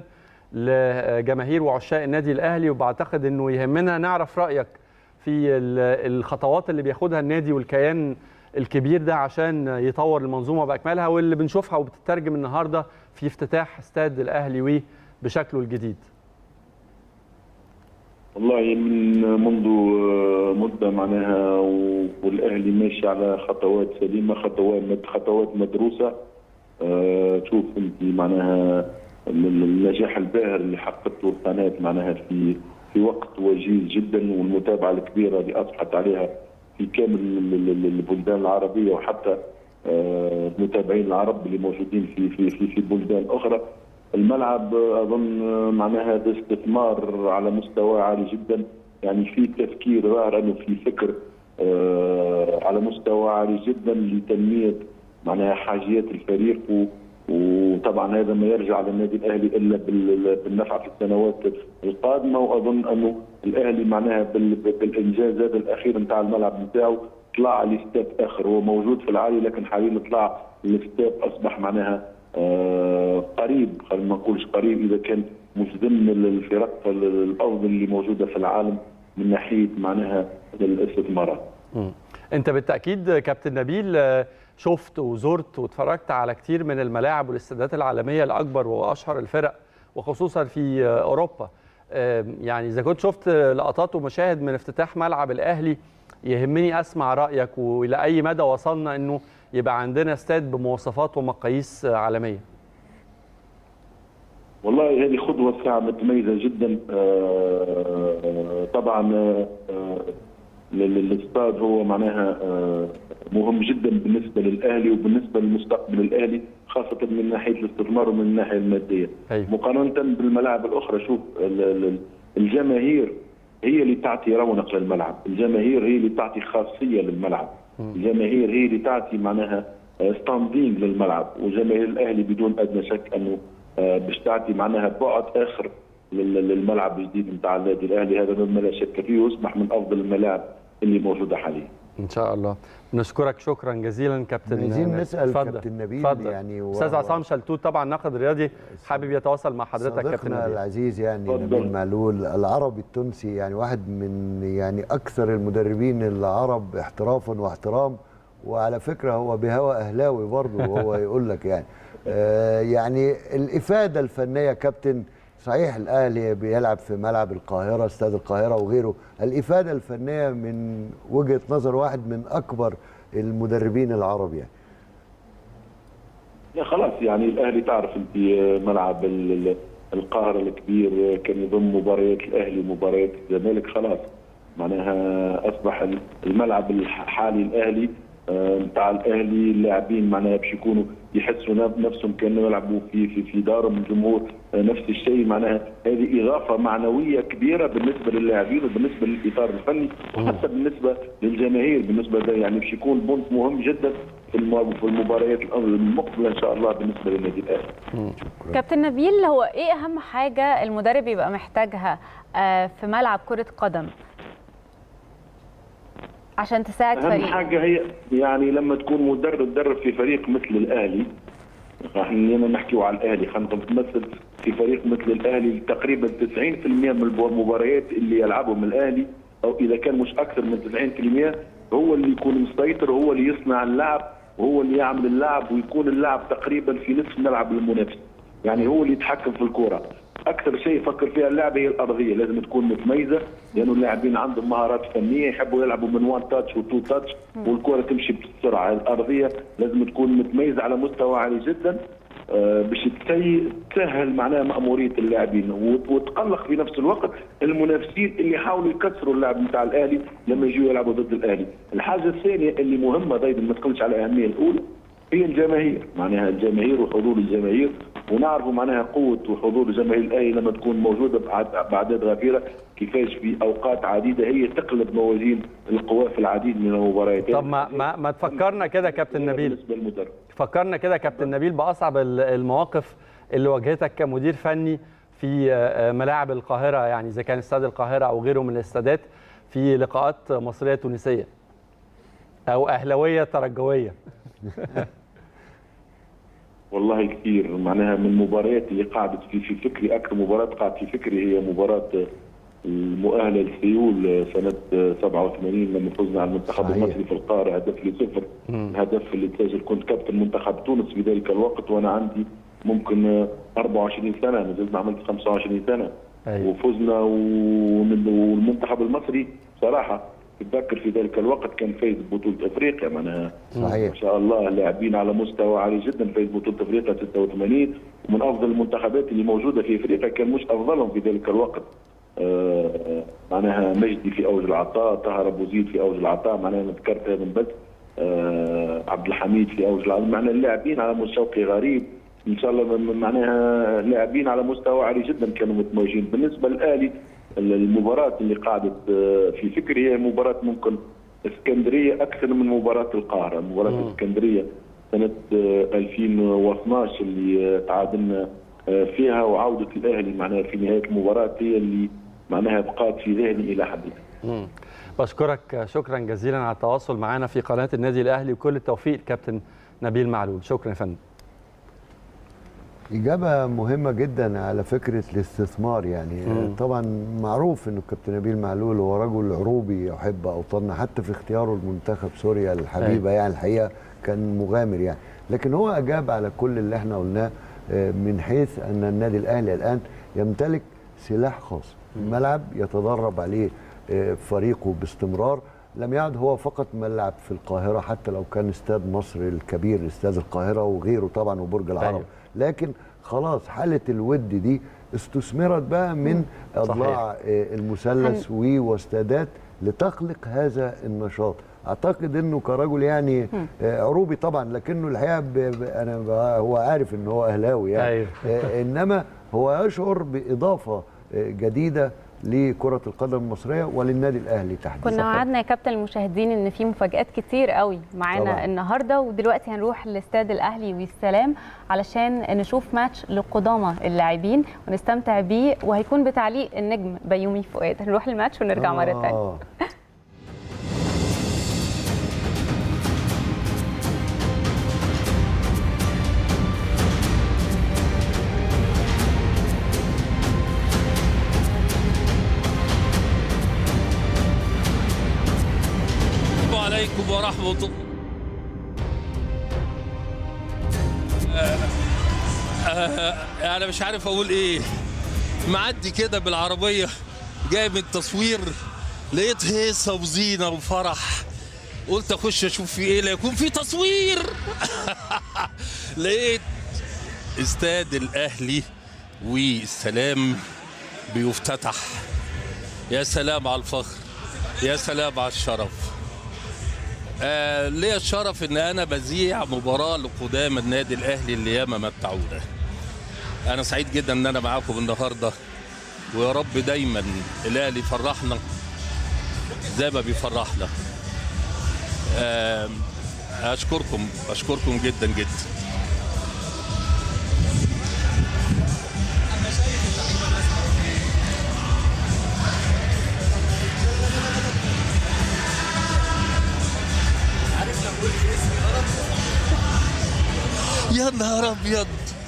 لجماهير وعشاق النادي الاهلي وبعتقد انه يهمنا نعرف رايك في ال- الخطوات اللي بياخدها النادي والكيان الكبير ده عشان يطور المنظومه باكملها واللي بنشوفها وبتترجم النهارده في افتتاح استاد الاهلي وي بشكله الجديد والله من منذ مدة معناها و- والأهلي ماشي على خطوات سليمة خطوات خطوات مدروسة آه، تشوف أنت معناها ال- النجاح الباهر اللي حققته القناة معناها في في وقت وجيز جدا والمتابعة الكبيرة اللي أصبحت عليها في كامل ال- ال- ال- البلدان العربية وحتى آه، المتابعين العرب اللي موجودين في في في في بلدان أخرى الملعب اظن معناها هذا استثمار على مستوى عالي جدا يعني في تفكير ظاهر انه في فكر آه، على مستوى عالي جدا لتنميه معناها حاجيات الفريق و وطبعا هذا ما يرجع للنادي الاهلي الا بال- بالنفع في السنوات القادمه واظن انه الاهلي معناها بال- بالانجاز هذا الاخير نتاع الملعب نتاعو طلع لاستاد اخر هو موجود في العالي لكن حاليا طلع الاستاد اصبح معناها آه، قريب خلينا ما نقولش قريب اذا كان مش ضمن الفرق الافضل اللي موجوده في العالم من ناحيه معناها الاستثمارات. مم. انت بالتاكيد كابتن نبيل آه، شفت وزرت واتفرجت على كتير من الملاعب والاستادات العالميه الاكبر واشهر الفرق وخصوصا في آه، اوروبا آه، يعني اذا كنت شفت لقطات ومشاهد من افتتاح ملعب الاهلي يهمني اسمع رايك والى اي مدى وصلنا انه يبقى عندنا استاد بمواصفات ومقاييس آه، عالميه والله هذه خطوه ساعه متميزه جدا آه، طبعا آه، ال- ال- الاستاد هو معناها آه، مهم جدا بالنسبه للاهلي وبالنسبه لمستقبل الاهلي خاصه من ناحيه الاستثمار ومن الناحيه الماديه أيوة. مقارنه بالملاعب الاخرى شوف ال- ال- الجماهير هي اللي تعطي رونق للملعب الجماهير هي اللي تعطي خاصيه للملعب الجماهير هي اللي تعطي معناها ستاندينج للملعب وجماهير الاهلي بدون ادنى شك انه آه، باش تعطي معناها بعد اخر لل- للملعب الجديد نتاع النادي الاهلي هذا مما لا شك فيه ويصبح من افضل الملاعب اللي موجوده حاليا ان شاء الله نشكرك شكرا جزيلا كابتن عايزين نسال اتفضل. كابتن نبيل اتفضل. يعني و- استاذ عصام شلتوت طبعا ناقد رياضي حابب يتواصل مع حضرتك كابتن صديقنا نبيل العزيز يعني اتفضل. نبيل معلول العربي التونسي يعني واحد من يعني اكثر المدربين العرب احترافا واحترام وعلى فكره هو بهوى اهلاوي برضه وهو يقول لك يعني آه يعني الافاده الفنيه كابتن صحيح الاهلي بيلعب في ملعب القاهره استاد القاهره وغيره الافاده الفنيه من وجهه نظر واحد من اكبر المدربين العرب يعني لا خلاص يعني الاهلي تعرف انت ملعب ال- ال- القاهره الكبير كان يضم مباريات الاهلي ومباريات الزمالك خلاص معناها اصبح الملعب الحالي الاهلي آه، نتاع الاهلي اللاعبين معناها باش يكونوا يحسوا نف- نفسهم كانوا يلعبوا في في في دارهم الجمهور آه، نفس الشيء معناها هذه اضافه معنويه كبيره بالنسبه للاعبين وبالنسبه للاطار الفني وحتى بالنسبه للجماهير بالنسبه ده يعني باش يكون بونت مهم جدا في الم- في المباريات المقبله ان شاء الله بالنسبه للنادي الاهلي كابتن نبيل هو ايه اهم حاجه المدرب يبقى محتاجها آه، في ملعب كره قدم عشان تساعد اهم فريق حاجه هي يعني لما تكون مدرب تدرب في فريق مثل الاهلي خلينا نحكيو على الاهلي خلينا نتمثل في فريق مثل الاهلي تقريبا 90% من المباريات اللي يلعبهم الاهلي او اذا كان مش اكثر من 90% هو اللي يكون مسيطر هو اللي يصنع اللعب وهو اللي يعمل اللعب ويكون اللعب تقريبا في نصف ملعب المنافس يعني هو اللي يتحكم في الكره اكثر شيء يفكر فيها اللاعب هي الارضيه لازم تكون متميزه لانه اللاعبين عندهم مهارات فنيه يحبوا يلعبوا من وان تاتش وتو تاتش والكره تمشي بسرعه الارضيه لازم تكون متميزه على مستوى عالي جدا آه، باش تسي- تسهل معناها مأمورية اللاعبين وت- وتقلق في نفس الوقت المنافسين اللي يحاولوا يكسروا اللاعب نتاع الاهلي لما يجوا يلعبوا ضد الاهلي. الحاجة الثانية اللي مهمة دايما ما تقلش على الأهمية الأولى هي الجماهير معناها الجماهير وحضور الجماهير ونعرفوا معناها قوة وحضور جماهير الأهلي لما تكون موجودة بأعد- بأعداد غفيرة كيفاش في أوقات عديدة هي تقلب موازين القوى في العديد من المباريات طب ما ما, ما تفكرنا كده كابتن نبيل بالنسبة للمدرب فكرنا كده كابتن نبيل باصعب ال- المواقف اللي واجهتك كمدير فني في آه، ملاعب القاهره يعني اذا كان استاد القاهره او غيره من الاستادات في لقاءات مصريه تونسيه او اهلاويه ترجويه والله كثير معناها من المباريات اللي قعدت في في فكري اكثر مباراه قعدت في فكري هي مباراه المؤهله لسيول سنه 87 لما فزنا على المنتخب صحيح. المصري في القاهره هدف لصفر الهدف اللي تسجل كنت كابتن منتخب تونس في ذلك الوقت وانا عندي ممكن 24 سنه نزلت ما عملت 25 سنه أيوة. وفزنا ومن- والمنتخب المصري صراحه تتذكر في ذلك الوقت كان فايز ببطوله افريقيا معناها صحيح. ما شاء الله لاعبين على مستوى عالي جدا فاز بطوله افريقيا 86 ومن افضل المنتخبات اللي موجوده في افريقيا كان مش افضلهم في ذلك الوقت آه، معناها مجدي في اوج العطاء طاهر ابو زيد في اوج العطاء معناها أنا ذكرت هذا من بس آه، عبد الحميد في اوج العطاء معناها اللاعبين على مستوى شوقي غريب ان شاء الله م- معناها لاعبين على مستوى عالي جدا كانوا متميزين بالنسبه للاهلي المباراه اللي قعدت آه، في فكري هي مباراه ممكن اسكندريه اكثر من مباراه القاهره مباراه اسكندريه سنه آه، 2012 اللي آه، تعادلنا آه، فيها وعوده الاهلي معناها في نهايه المباراه هي اللي معناها بقات في ذهني الى حد الآن. مم. بشكرك شكرا جزيلا على التواصل معنا في قناه النادي الاهلي وكل التوفيق كابتن نبيل معلول شكرا يا فندم إجابة مهمة جدا على فكرة الاستثمار يعني مم. طبعا معروف إنه كابتن نبيل معلول هو رجل عروبي يحب أوطاننا حتى في اختياره المنتخب سوريا الحبيبة يعني الحقيقة كان مغامر يعني لكن هو أجاب على كل اللي احنا قلناه آه، من حيث أن النادي الأهلي الآن يمتلك سلاح خاص ملعب يتدرب عليه آه، فريقه باستمرار لم يعد هو فقط ملعب في القاهرة حتى لو كان استاد مصر الكبير استاد القاهرة وغيره طبعا وبرج العرب أيوه. لكن خلاص حالة الود دي استثمرت بقى من أضلاع آه، المثلث و- واستادات لتخلق هذا النشاط اعتقد انه كرجل يعني آه، عروبي طبعا لكنه الحقيقه ب... ب... انا ب... هو عارف ان هو اهلاوي يعني أيوه. آه، انما هو يشعر باضافه آه، جديده لكره القدم المصريه وللنادي الاهلي تحديدا كنا وعدنا يا كابتن المشاهدين ان في مفاجات كتير قوي معانا طبعاً. النهارده ودلوقتي هنروح لاستاد الاهلي والسلام علشان نشوف ماتش لقدامى اللاعبين ونستمتع بيه وهيكون بتعليق النجم بيومي فؤاد هنروح الماتش ونرجع مره ثانيه آه. السلام عليكم ورحمة الله آه، آه، أنا مش عارف أقول إيه معدي كده بالعربية جاي من التصوير لقيت هيصة وزينة وفرح قلت أخش أشوف في إيه لا يكون في تصوير لقيت استاد الأهلي والسلام بيفتتح يا سلام على الفخر يا سلام على الشرف آه ليا الشرف ان انا بذيع مباراه لقدام النادي الاهلي اللي ياما متعونا انا سعيد جدا ان انا معاكم النهارده ويا رب دايما الاهلي يفرحنا زي ما بيفرحنا آه اشكركم اشكركم جدا جدا يا نهار ابيض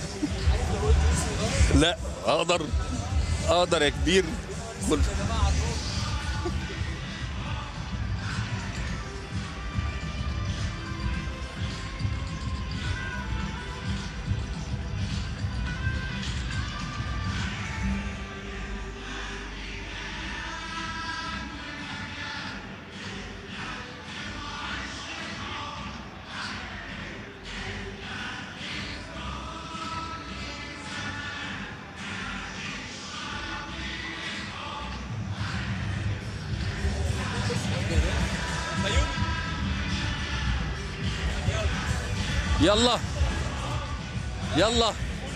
لا اقدر اقدر يا كبير كل يلا يلا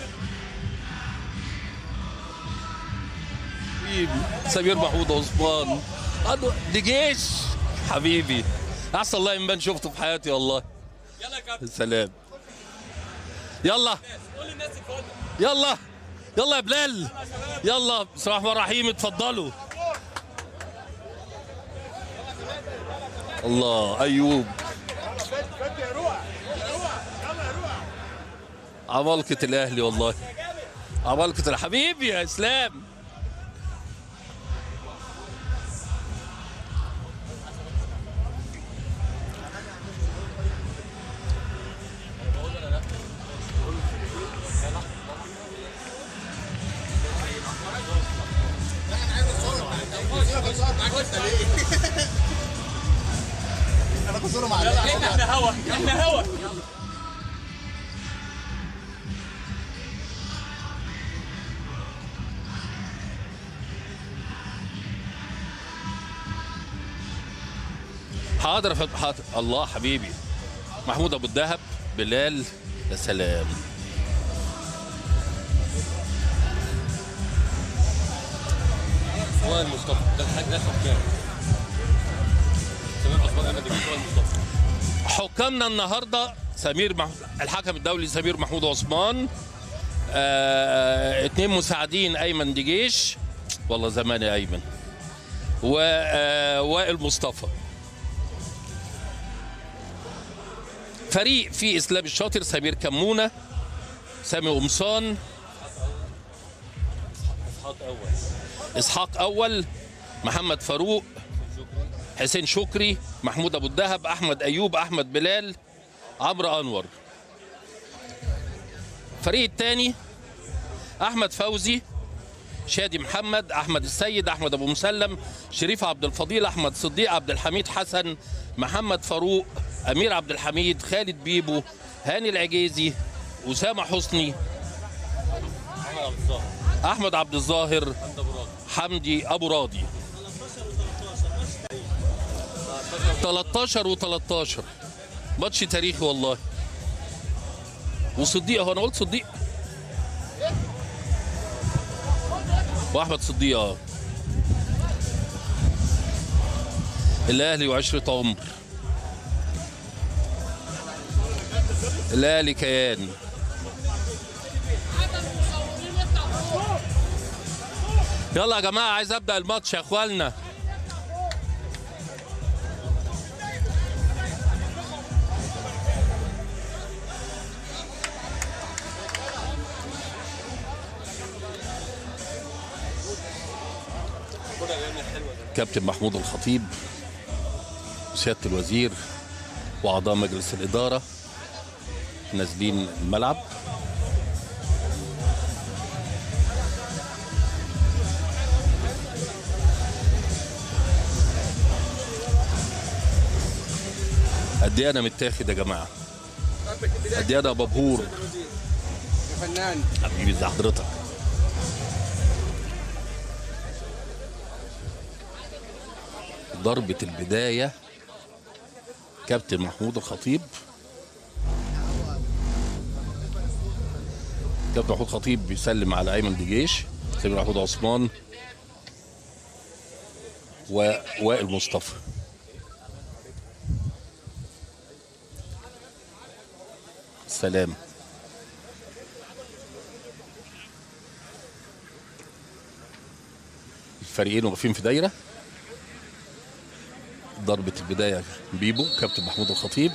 حبيبي سمير محمود عثمان أنا دي جيش حبيبي احسن لاين مان شفته في حياتي والله يلا يا كابتن سلام يلا يلا يلا يا بلال يلا بسم الله الرحمن الرحيم اتفضلوا الله ايوب عمالقة الاهلي والله عمالقة الحبيب يا اسلام انا بصوره مع احنا هوا احنا هوا حاضر يا فندم حاضر الله حبيبي محمود ابو الدهب بلال يا سلام وائل مصطفى ده الحاج ده حكام سمير عثمان احمد الجيش وائل مصطفى حكامنا النهارده سمير مح... الحكم الدولي سمير محمود عثمان آه... اتنين مساعدين ايمن دجيش والله زمان يا ايمن و آه... وائل مصطفى فريق فيه اسلام الشاطر سمير كمونه سامي قمصان اسحاق اول اسحاق اول محمد فاروق حسين شكري محمود ابو الدهب احمد ايوب احمد بلال عمرو انور الفريق الثاني احمد فوزي شادي محمد احمد السيد احمد ابو مسلم شريف عبد الفضيل احمد صديق عبد الحميد حسن محمد فاروق امير عبد الحميد خالد بيبو هاني العجيزي اسامه حسني عمر عبد الظاهر احمد عبد الظاهر حمد ابو راضي حمدي ابو راضي 19 13 و13 ماتش تاريخي والله وصديق هو انا قلت صديق واحمد صديق اه الاهلي وعشرة عمر الاهلي كيان يلا يا جماعه عايز ابدا الماتش يا اخوانا كابتن محمود الخطيب وسياده الوزير واعضاء مجلس الاداره نازلين الملعب قد ايه انا متاخد يا جماعه قد ايه انا مبهور يا فنان حبيبي ازي حضرتك ضربة البداية كابتن محمود الخطيب كابتن محمود الخطيب بيسلم على ايمن دجيش سمير محمود عثمان ووائل مصطفى سلام الفريقين واقفين في دايره ضربة البداية بيبو كابتن محمود الخطيب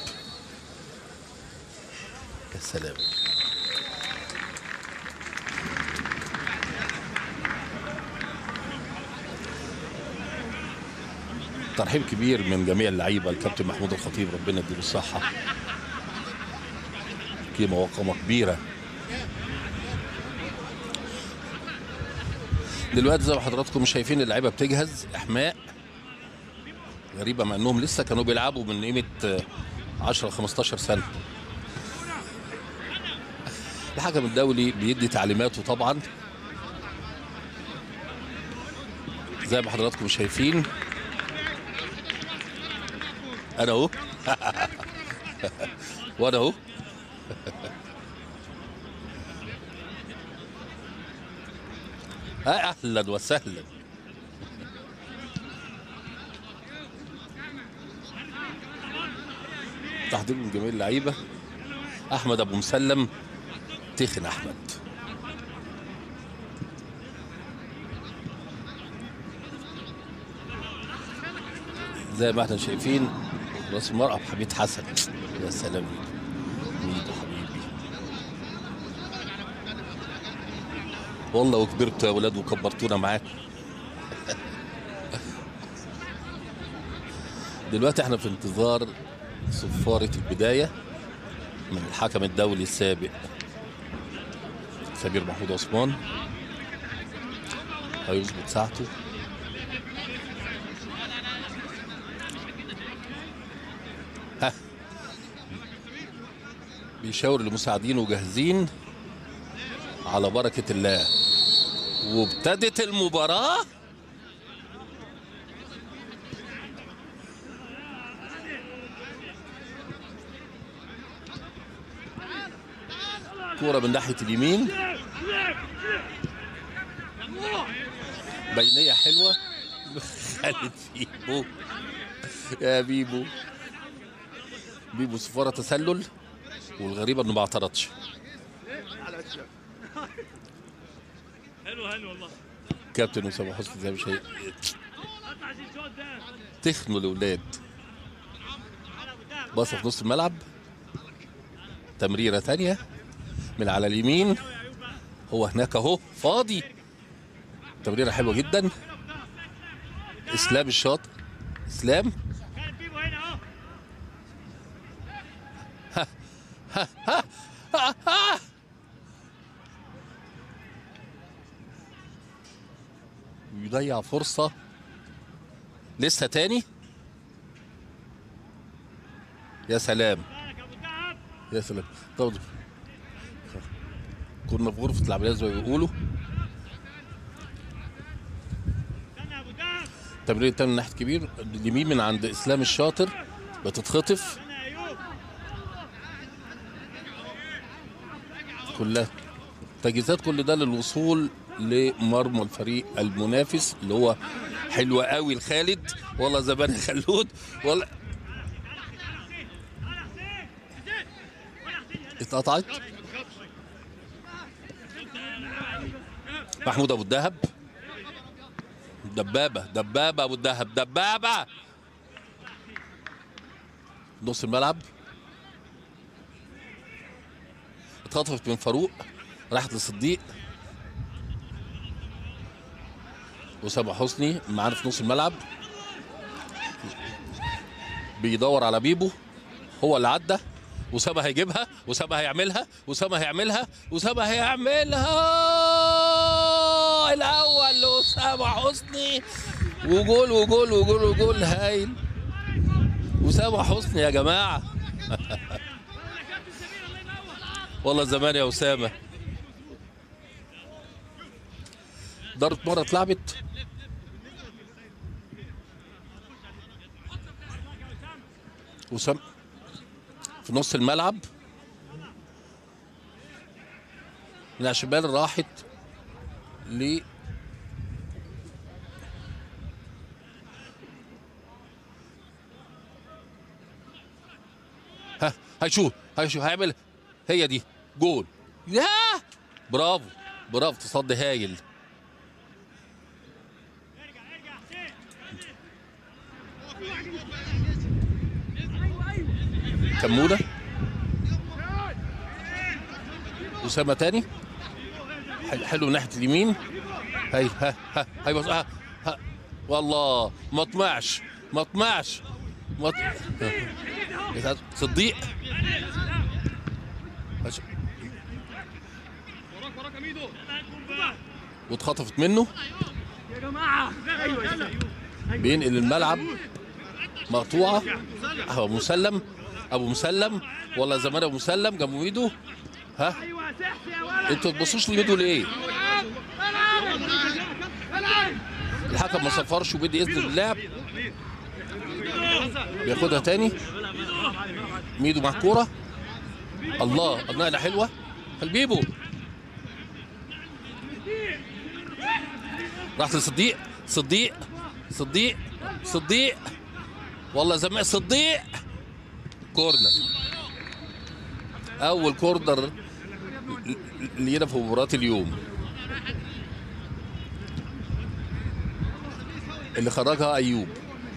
يا سلام ترحيب كبير من جميع اللعيبة الكابتن محمود الخطيب ربنا يديله الصحة قيمة وقامة كبيرة دلوقتي زي ما حضراتكم شايفين اللعيبة بتجهز إحماء غريبه مع انهم لسه كانوا بيلعبوا من قيمه 10 15 سنه الحكم الدولي بيدي تعليماته طبعا زي ما حضراتكم شايفين انا اهو وانا اهو اهلا وسهلا تحضير من جميع اللعيبه احمد ابو مسلم تخن احمد زي ما احنا شايفين راس المرأة حميد حسن يا سلام ميدو حبيبي والله وكبرتوا يا ولاد وكبرتونا معاكم دلوقتي احنا في انتظار صفارة البداية من الحكم الدولي السابق سمير محمود عثمان هيظبط ساعته ها بيشاور لمساعدينه جاهزين على بركة الله وابتدت المباراة كورة من ناحية اليمين بينية حلوة خالد بيبو يا بيبو بيبو صفارة تسلل والغريبة انه ما اعترضش حلو حلو والله كابتن اسامه حسني زي ما شايف تخنوا الاولاد باصه في نص الملعب تمريره تانية من على اليمين هو هناك اهو فاضي تمريره حلوه جدا اسلام الشاطر اسلام ها ها ها ها ها يضيع فرصة لسه تاني يا سلام يا سلام طب كنا في غرفة العمليات زي ما بيقولوا تمرير تاني من ناحية كبير اليمين من عند اسلام الشاطر بتتخطف كلها تجهيزات كل ده للوصول لمرمى الفريق المنافس اللي هو حلو قوي لخالد والله زمان خلود والله اتقطعت محمود ابو الدهب دبابه دبابه ابو الدهب دبابه نص الملعب اتخطفت من فاروق راحت لصديق اسامه حسني معانا في نص الملعب بيدور على بيبو هو اللي عدى اسامه هيجيبها اسامه هيعملها اسامه هيعملها اسامه هيعملها الاول لاسامه حسني وجول وجول وجول وجول هايل اسامه حسني يا جماعه والله زمان يا اسامه ضربة مرة اتلعبت وسام في نص الملعب من على الشمال راحت ل ها هيشوف هيشوف هيعمل هي دي جول يا برافو برافو تصدي هايل كمونة أسامة تاني حل- حلو من ناحية اليمين هاي ها ها هاي بص ها ها والله ما طمعش ما طمعش ما ط- صديق هش- واتخطفت منه يا جماعه ايوه يلا بينقل الملعب مقطوعه ابو مسلم ابو مسلم والله زمان ابو مسلم جنب ميدو ها انتوا تبصوش لميدو ليه الحكم ما صفرش وبيدي اذن اللعب بياخدها تاني ميدو مع الكوره الله النقله حلوه البيبو راحت لصديق صديق صديق صديق والله زمان صديق كورنر اول كورنر لينا في مباراه اليوم اللي خرجها ايوب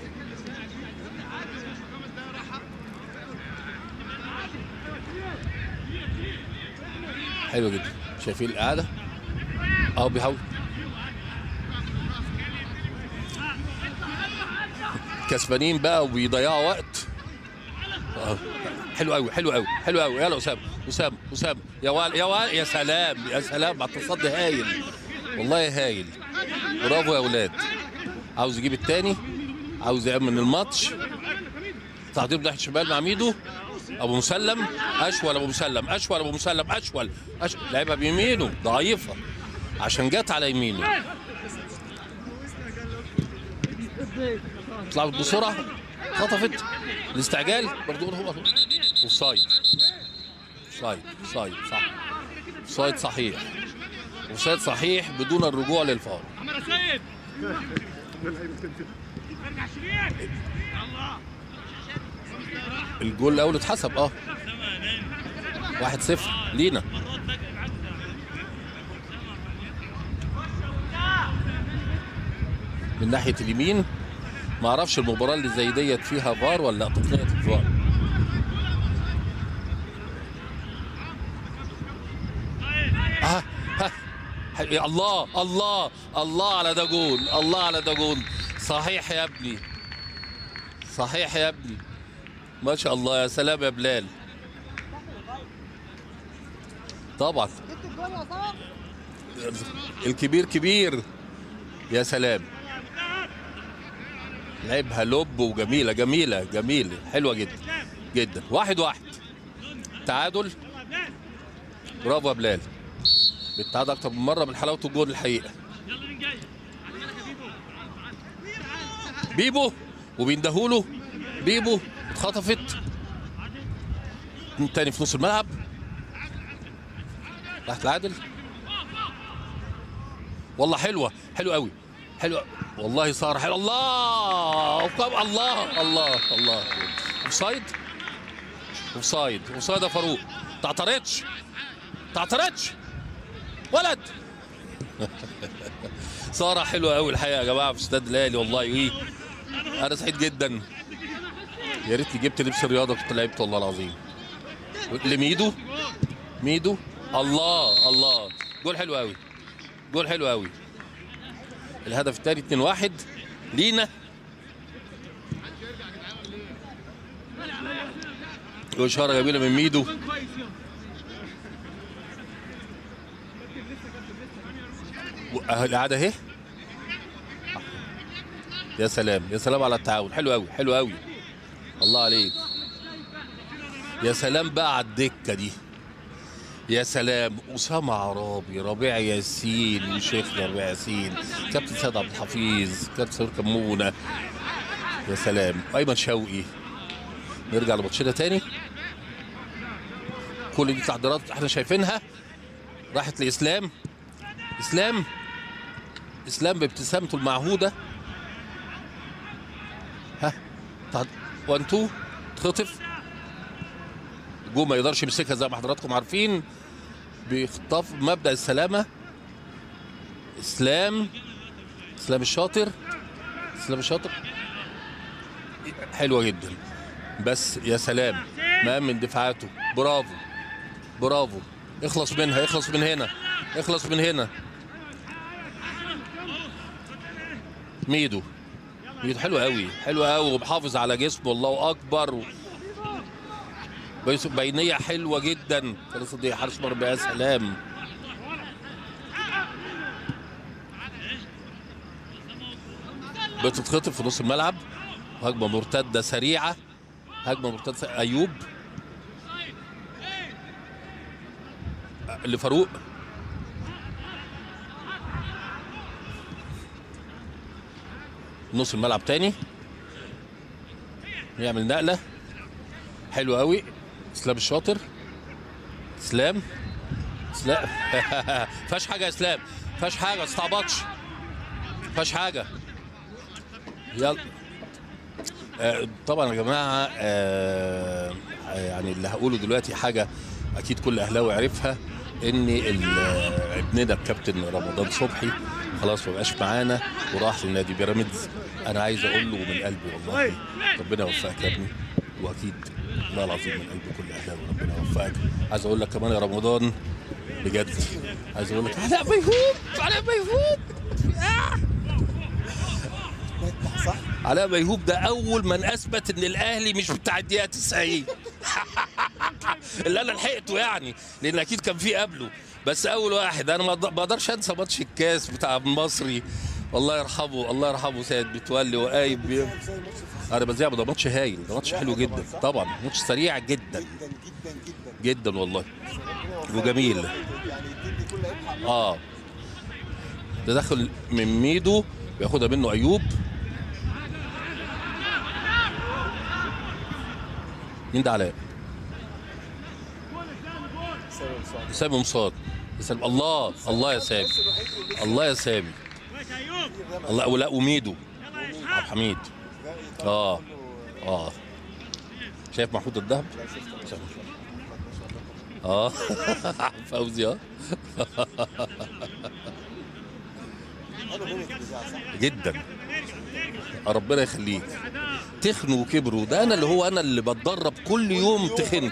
حلو جدا شايفين القعده اهو بيحاول كسبانين بقى وبيضيعوا وقت آه. حلو قوي حلو قوي حلو قوي يلا اسامه اسامه اسامه يا وال يا وال يا سلام يا سلام على التصدي هايل والله هايل برافو يا اولاد عاوز يجيب التاني عاوز يأمن الماتش تعديل ناحيه الشمال مع ميدو ابو مسلم اشول ابو مسلم اشول ابو مسلم اشول أش... لعبها بيمينه ضعيفه عشان جت على يمينه طلعت بسرعه خطفت الاستعجال برضه هو اوفسايد اوفسايد اوفسايد صح اوفسايد صحيح اوفسايد صحيح بدون الرجوع للفار عمر يا سيد ارجع شريك الله الجول الاول اتحسب اه واحد صفر لينا من ناحيه اليمين ما اعرفش المباراه اللي زي ديت فيها فار ولا تقنيه الفار آه ها ح- يا الله الله الله على ده جول الله على ده جول صحيح يا ابني صحيح يا ابني ما شاء الله يا سلام يا بلال طبعا الكبير كبير يا سلام لعبها لب وجميله جميله جميله حلوه جدا جدا واحد واحد تعادل برافو يا بلال بالتعادل اكتر من مره من حلاوه الجول الحقيقه بيبو وبيندهوله بيبو اتخطفت تاني في نص الملعب راحت العادل والله حلوه حلوه قوي حلوه والله صار حلو الله الله الله الله الله اوفسايد اوفسايد اوفسايد يا فاروق تعترضش تعترضش ولد ساره حلوه قوي الحقيقه يا جماعه في استاد الاهلي والله ايه انا سعيد جدا يا ريتني جبت لبس الرياضه كنت لعبت والله العظيم لميدو ميدو الله الله جول حلو قوي جول حلو قوي الهدف الثاني 2 1 لينا واشاره جميله من ميدو أهو القعده اهي يا سلام يا سلام على التعاون حلو قوي حلو قوي الله عليك يا سلام بقى على الدكه دي يا سلام اسامه عرابي ربيع ياسين وشيخنا ربيع ياسين كابتن سيد عبد الحفيظ كابتن سمير كمونه يا سلام ايمن شوقي نرجع لماتشنا تاني كل دي تعديلات احنا شايفينها راحت لاسلام اسلام اسلام بابتسامته المعهوده ها 1 2 تخطف جو ما يقدرش يمسكها زي ما حضراتكم عارفين بيخطف مبدا السلامه اسلام اسلام الشاطر اسلام الشاطر حلوه جدا بس يا سلام ما من دفاعاته برافو برافو اخلص منها اخلص من هنا اخلص من هنا ميدو ميدو حلو قوي حلو قوي ومحافظ على جسمه الله اكبر و... بيس- بينيه حلوه جدا خلص دي حارس مرمى يا سلام بتتخطف في نص الملعب هجمه مرتده سريعه هجمه مرتده س- ايوب لفاروق نص الملعب تاني يعمل نقله حلو قوي اسلام الشاطر اسلام اسلام فيهاش حاجه يا اسلام فيهاش حاجه ما تستعبطش فيهاش حاجه يلا آه طبعا يا جماعه آه يعني اللي هقوله دلوقتي حاجه اكيد كل اهلاوي عرفها ان ال- آه، ابننا الكابتن رمضان صبحي خلاص ما بقاش معانا وراح لنادي بيراميدز انا عايز اقول له من قلبي والله ربنا يوفقك يا ابني واكيد والله العظيم من قلب كل اهلاوي ربنا يوفقك عايز اقول لك كمان يا رمضان بجد عايز اقول لك علاء ميهوب علاء ميهوب آه. علاء ميهوب ده اول من اثبت ان الاهلي مش بتاع الدقيقه 90 اللي انا لحقته يعني لان اكيد كان في قبله بس اول واحد انا ما أقدر- ما اقدرش انسى ماتش الكاس بتاع المصري الله يرحمه الله يرحمه سيد متولي وقايم بي... انا بذيع ده ماتش هايل ده ماتش حلو جدا طبعا ماتش سريع جدا جدا والله وجميل اه ده دخل من ميدو بياخدها منه ايوب مين ده علاء؟ سامي مصاد سامي الله الله يا سامي الله يا سامي الله ولا وميدو عبد الحميد اه اه شايف محمود الذهب اه فوزي اه جدا ربنا يخليك تخنوا وكبروا ده انا اللي هو انا اللي بتدرب كل يوم تخنت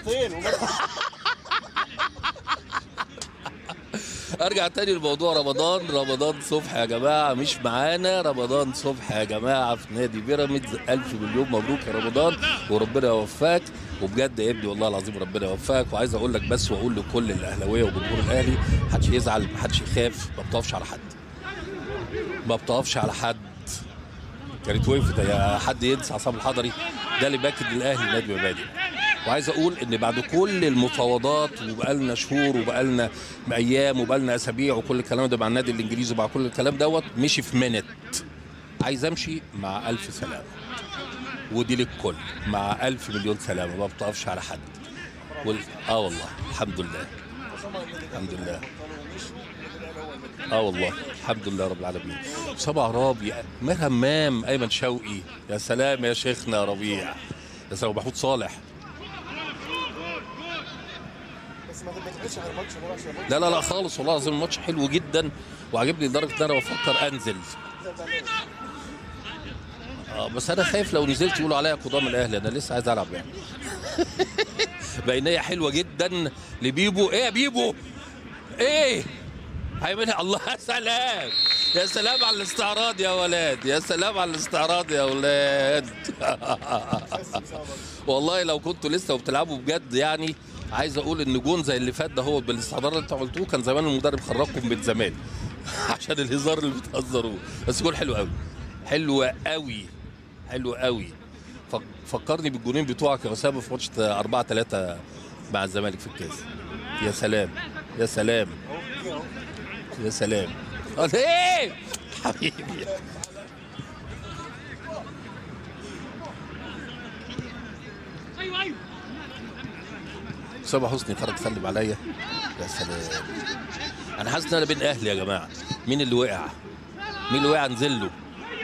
ارجع تاني لموضوع رمضان رمضان صبحي يا جماعه مش معانا رمضان صبحي يا جماعه في نادي بيراميدز الف مليون مبروك يا رمضان وربنا يوفقك وبجد يا ابني والله العظيم ربنا يوفقك وعايز اقول لك بس واقول لكل الاهلاويه وجمهور الاهلي محدش يزعل محدش يخاف ما بتقفش على حد ما بتقفش على حد كانت وقفت يا حد ينسى عصام الحضري ده اللي باكد للاهلي نادي مبادئ وعايز اقول ان بعد كل المفاوضات وبقالنا شهور وبقالنا ايام وبقالنا اسابيع وكل الكلام ده مع النادي الانجليزي ومع كل الكلام دوت مشي في منت عايز امشي مع الف سلامه ودي للكل مع ألف مليون سلامة ما بتقفش على حد وال... اه والله الحمد لله الحمد لله اه والله الحمد لله رب العالمين اسامه عرابي ماهر همام ايمن شوقي يا سلام يا شيخنا يا ربيع يا سلام محمود صالح بس ما تبقاش على الماتش بقى عشان الماتش لا لا لا خالص والله العظيم الماتش حلو جدا وعجبني لدرجه ان انا بفكر انزل اه بس انا خايف لو نزلت يقولوا عليا قدام الاهلي انا لسه عايز العب يعني بينيه حلوه جدا لبيبو ايه يا بيبو ايه هيعملها الله يا سلام يا سلام على الاستعراض يا ولاد يا سلام على الاستعراض يا ولاد والله لو كنتوا لسه وبتلعبوا بجد يعني عايز اقول ان جون زي اللي فات ده هو بالاستعراض اللي انتوا عملتوه كان زمان المدرب خرجكم من زمان عشان الهزار اللي بتهزروه بس جول حلو قوي حلو قوي حلو قوي فك- فكرني بالجونين بتوعك يا اسامه في ماتش 4 3 مع الزمالك في الكاس يا سلام يا سلام يا سلام قال ايه حبيبي ايوه ايوه اسامه حسني خرج سلم عليا يا سلام انا حاسس ان انا بين اهلي يا جماعه مين اللي وقع مين اللي وقع انزل له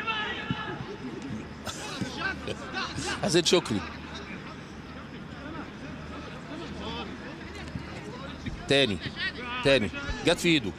حسين شكري تاني تاني جت في ايده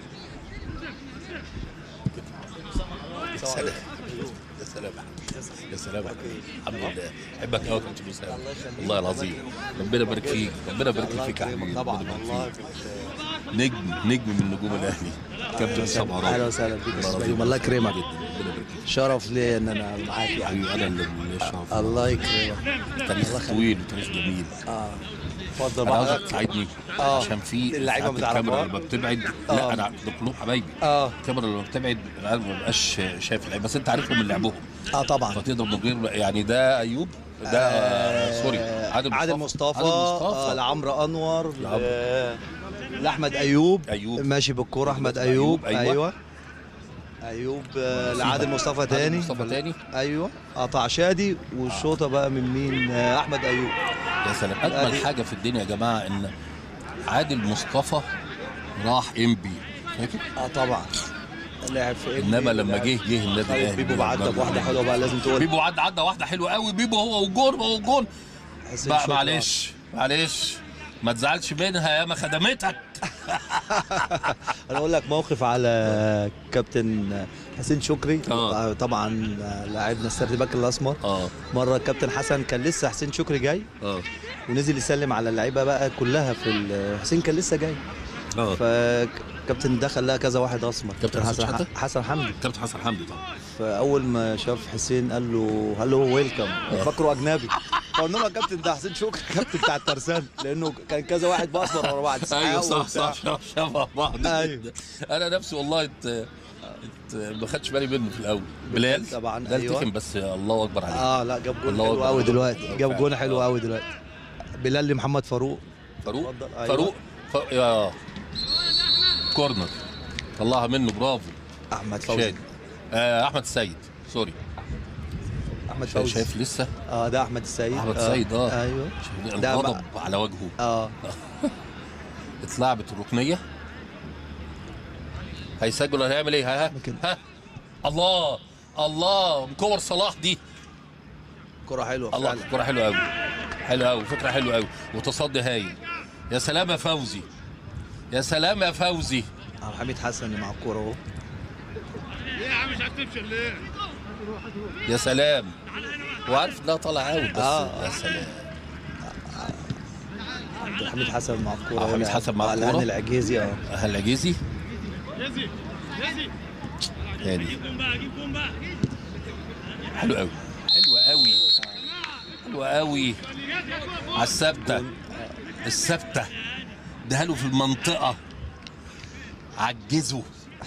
يا سلام يا سلام يا سلام يا حبيبي. الحمد لله احبك قوي يا كابتن اسامه والله العظيم ربنا يبارك فيك ربنا يبارك فيك يا حبيبي طبعا والله نجم نجم من نجوم الاهلي كابتن اسامه عرابي اهلا وسهلا بيك يا أستاذ بيوم. الله يكرمك شرف لي ان انا معاك يعني انا اللي الشرف الله يكرمك تاريخ طويل وتاريخ جميل اه اتفضل انا بقى. عاوزك تساعدني آه. عشان في اللعيبة ساعات ما الكاميرا تعرفها. لما بتبعد آه. لا انا ده قلوب حبايبي اه الكاميرا لما بتبعد انا ما ببقاش شايف اللعيبه بس انت عارفهم من لعبهم اه طبعا فتقدر من غير يعني ده ايوب ده آه سوري عادل مصطفى عادل مصطفى عادل مصطفى آه لعمرو انور لعمرو. ل- لاحمد ايوب ايوب ماشي بالكوره احمد ايوب أيوب. ايوه ايوب آه نصيبة. لعادل مصطفى عادل تاني مصطفى تاني ايوه قطع شادي والشوطه بقى من مين آه احمد ايوب يا سلام اجمل أدي- حاجه في الدنيا يا جماعه ان عادل مصطفى راح انبي فاكر؟ اه طبعا لعب في انما لما جه جه النادي طيب الاهلي بيبو بعدى بواحده حلوه بقى لازم تقول بيبو عدى عدى واحده حلوه قوي بيبو هو والجون هو والجون حسين بقى شكري. معلش معلش ما تزعلش منها يا ما خدمتك انا اقول لك موقف على كابتن حسين شكري آه. طبعا لاعبنا السرد باك الاسمر اه مره الكابتن حسن كان لسه حسين شكري جاي اه ونزل يسلم على اللعيبه بقى كلها في ال- حسين كان لسه جاي اه فكابتن دخل لها كذا واحد اسمر كابتن حسن حسن شحاتة؟ حسن حمدي كابتن حسن حمدي طبعا فاول ما شاف حسين قال له هلو ويلكم فاكره اجنبي فقلنا له يا كابتن ده حسين شكري كابتن بتاع الترسانه لانه كان كذا واحد باسمر ورا بعض ايوه صح وبتاع. صح شبه شبه بعض أيوة. جدا. انا نفسي والله ات... ات... ما خدتش بالي منه في الاول بلال طبعا بلال أيوة. تخن بس الله اكبر عليه اه لا جاب جون الله حلو أكبر. قوي دلوقتي جاب جون حلو آه. قوي دلوقتي بلال لمحمد فاروق فاروق اتفضل. أيوة. فاروق ف... يا كورنر طلعها منه برافو احمد فوزي شادي آه احمد السيد سوري احمد شايف, فوزي شايف لسه اه ده احمد السيد احمد السيد اه ايوه شايف ده الغضب بقى- على وجهه اه اتلعبت الركنيه هيسجل ولا هيعمل ايه ها ها الله الله كور صلاح دي كرة حلوه الله فعلا كرة حلوه قوي حلوه قوي فكره حلوه قوي وتصدي هايل يا سلام يا فوزي يي سلام يا فوزي آه، حميد حسن اللي مع الكوره اهو ليه يا عم مش هتمشي ليه؟ يا سلام وعارف انها طالعه اوت بس آه. يا سلام عبد الحميد حسن مع الكوره آه، حميد هنا. حسن مع آه، الكورة. الهاني العجيزي اه هل عجيزي يزي يزي تاني جيب جون بقى جيب جون بقى حلو قوي حلوه قوي حلوه قوي على الثابته الثابته ده له في المنطقه عجزه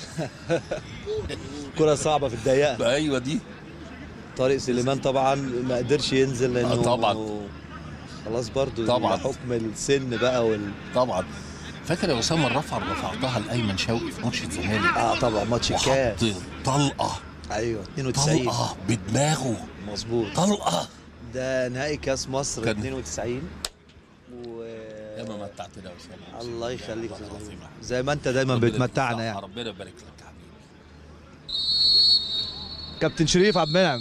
كرة صعبة في الضيقة ايوه دي طارق سليمان طبعا ما قدرش ينزل لانه آه، طبعا. خلاص برضو طبعا. حكم السن بقى وال طبعا فاكر يا اسامه الرفعه اللي رفعتها لايمن شوقي في ماتش الزمالك اه طبعا ماتش الكاس وحط طلقه ايوه 92 طلقه بدماغه مظبوط طلقه ده نهائي كاس مصر كان- 92 و يا ما متعتنا يا اسامه الله يخليك والله العظيم. زي ما انت دايما ربنا بتمتعنا يرفعها، يعني ربنا يبارك لك يا حبيبي كابتن شريف عبد المنعم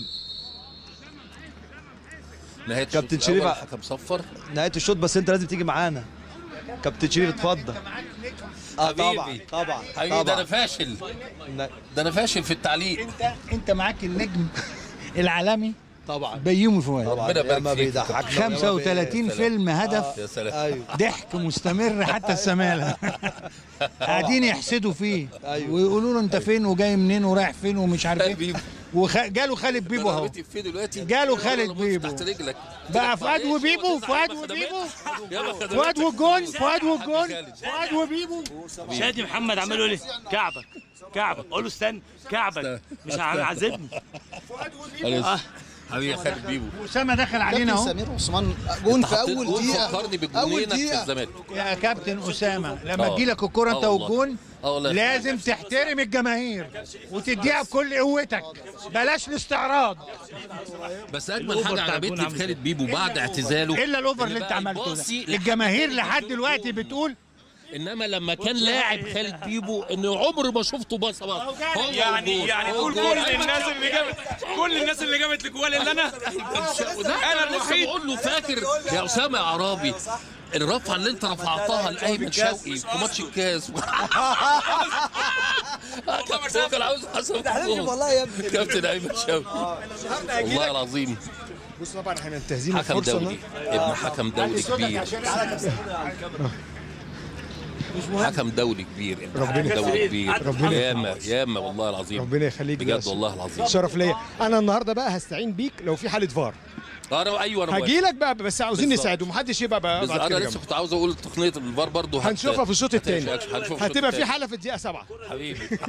نهايه كابتن الشوط شريف الأول ع- حكم صفر نهايه الشوط بس انت لازم تيجي معانا كابتن شريف اتفضل اه طبعا حبيبي. طبعا حبيبي ده طبعا انا فاشل ده انا فاشل في التعليق انت انت معاك النجم العالمي طبعا بيومي فؤاد طبعا ربنا يبارك ياما فيك. بيضحكنا 35 يا سلام. فيلم هدف يا سلام ايوه ضحك مستمر حتى السمالة قاعدين يحسدوا فيه أيوة. ويقولوا له انت فين وجاي منين ورايح فين ومش عارف ايه بيبو. وجاله خالد بيبو اهو ضربتي في دلوقتي جاله ولا خالد بص بيبو. تحت رجلك بقى فؤاد معلش، وبيبو وتزعل فؤاد ما وبيبو خدمتش. يلا خدمتك. فؤاد والجون فؤاد حبيبي والجون خالد. فؤاد وبيبو شادي محمد عمال يقول لي كعبك كعبك اقول له استنى كعبك مش هيعذبني معلش. حبيبي يا خالد بيبو اسامه دخل علينا اهو سمير عثمان جون في حطيت اول جول دقيقه فكرني اول بجنينك في دقيقه الزمالك يا كابتن اسامه لما آه. تجيلك الكره انت آه والله. والجون اه والله لازم تحترم الجماهير وتديها بكل قوتك بلاش الاستعراض بس اجمل الأوفر حاجه بتاع عجبتني الجون في عامل خالد بيبو بعد اعتزاله الا الاوفر إن اللي انت بقى عملته يباصي ده لحد الجماهير ما لحد يجيب دلوقتي جول. بتقول انما لما كان لاعب خالد بيبو انه عمري ما شفته باصه بقى هو يعني والجول. يعني هو قول والجول. كل الناس اللي جابت كل الناس اللي جابت الجوال اللي انا انا انا لسه الوحيد بقول له فاكر يا اسامه يا عرابي الرفعه اللي انت رفعتها لايمن شوقي في ماتش الكاس كابتن كان عاوز حسن والله يا ابني كابتن ايمن شوقي والله العظيم بص طبعا احنا منتهزين حكم دولي ابن حكم دولي كبير حكم دولي كبير ابن حكم دولي كبير ياما ياما والله العظيم ربنا يخليك بجد والله العظيم شرف ليا انا النهارده بقى هستعين بيك لو في حاله فار انا ايوه انا هجي لك بقى بس عاوزين بالظبط. نساعد ومحدش يبقى بقى بس بعد انا كده لسه جنبي. كنت عاوز اقول تقنيه الفار برضه هت- هنشوفها في الشوط هتمشي الثاني أكشن. هنشوف الشوط هتبقى في التاني. حاله في الدقيقه سبعة حبيبي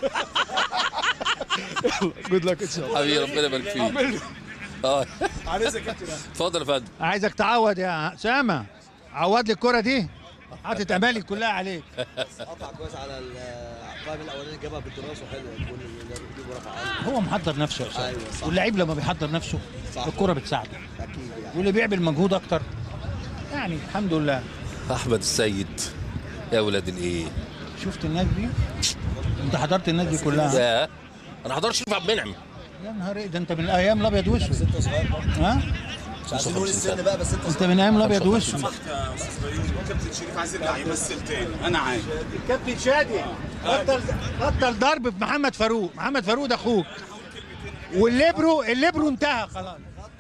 جود لك ان شاء الله حبيبي ربنا يبارك فيك اه عايز يا كابتن اتفضل يا فندم عايزك تعوض يا اسامه عوض لي الكره دي حاطط امالي كلها عليك قطع كويس على القائم الاولاني جابها بالدراسه حلوه الجون اللي بيجيبه رفع هو محضر نفسه يا أستاذ. أيوة صح. واللعيب لما بيحضر نفسه صح. الكره بتساعده اكيد يعني واللي بيعمل مجهود اكتر يعني الحمد لله احمد السيد يا ولاد الايه شفت الناس دي انت حضرت الناس دي كلها يا انا حضرت شريف عبد المنعم يا نهار ايه ده انت من ايام الابيض واسود ها مش عايزين نقول السن بقى بس انت انت من ايام الابيض واسود كابتن شريف عايز يرجع يمثل تاني انا عايز كابتن شادي بطل بطل ضرب في محمد فاروق محمد فاروق ده اخوك والليبرو الليبرو انتهى خلاص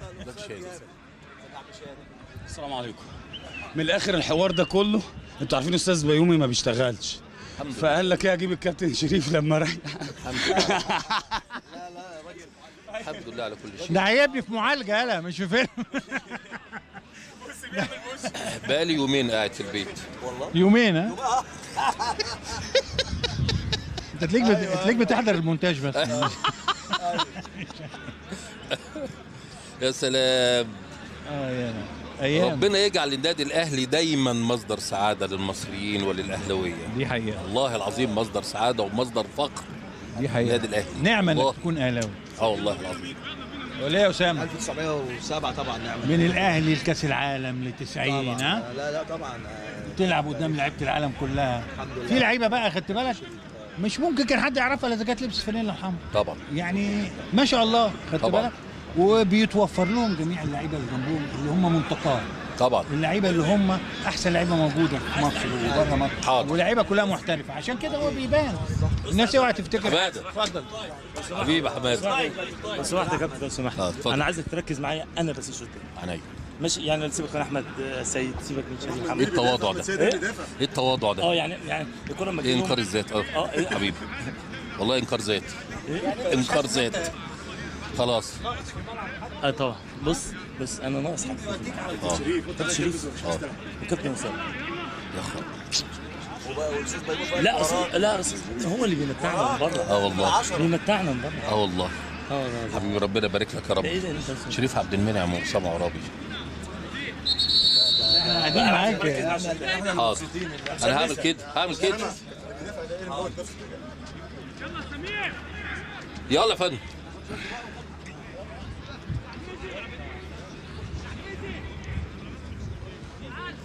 السلام عليكم من الاخر الحوار ده كله انتوا عارفين استاذ بيومي ما بيشتغلش الحمد لله فقال لك ايه اجيب الكابتن شريف لما ريح الحمد لله الحمد لله على كل شيء ده عيبني في معالجه يالا مش في فيلم بقالي يومين قاعد في البيت يومين ها انت تلاقيك بت... تلاقيك بتحضر المونتاج بس يا سلام اه يا ايام ربنا يجعل النادي الاهلي دايما مصدر سعاده للمصريين وللاهلاويه دي حقيقه والله العظيم مصدر سعاده ومصدر فقر دي حقيقه النادي الاهلي نعمه والله. انك تكون اهلاوي اه والله العظيم ولا إيه يا اسامه 1907 طبعا نعمل من الاهلي لكاس العالم ل 90 ها لا لا طبعا آه، تلعب قدام لعيبه العالم كلها الحمد لله في لعيبه بقى خدت بالك مش ممكن كان حد يعرفها الا اذا كانت لبس فانيلا حمراء طبعا يعني ما شاء الله خدت طبعا. بالك وبيتوفر لهم جميع اللعيبه اللي جنبهم اللي هم منتقاه طبعا اللعيبه اللي هم احسن لعيبه موجوده في مصر وبره مصر حاضر. واللعيبه كلها محترفه عشان كده هو بيبان الناس اوعى تفتكر حمادة. اتفضل حبيبي يا حماد لو سمحت يا كابتن لو سمحت اه اتفضل انا عايزك تركز معايا انا بس الشوط التاني عينيا ماشي يعني سيبك من احمد آه، سيد سيبك من شادي محمد ايه التواضع ده؟ ايه ايه التواضع اه ده؟ يعني يعني الكره لما ايه تجيلهم- انكار الذات اه اه إيه؟ حبيبي والله انكار ذات إيه؟ انكار ذات خلاص اه طبعا بص بص انا ناقص حاجه اه كابتن شريف اه وكابتن اسامه يا خرا لا أصل لا أصل هو اللي بيمتعنا من بره اه والله بيمتعنا من بره اه والله اه والله. حبيبي ربنا يبارك لك يا ده ايه رب ده انت أصلاً؟ شريف عبد المنعم واسامه عرابي احنا قاعدين معاك حاضر انا هعمل كده هعمل كده يلا يا فندم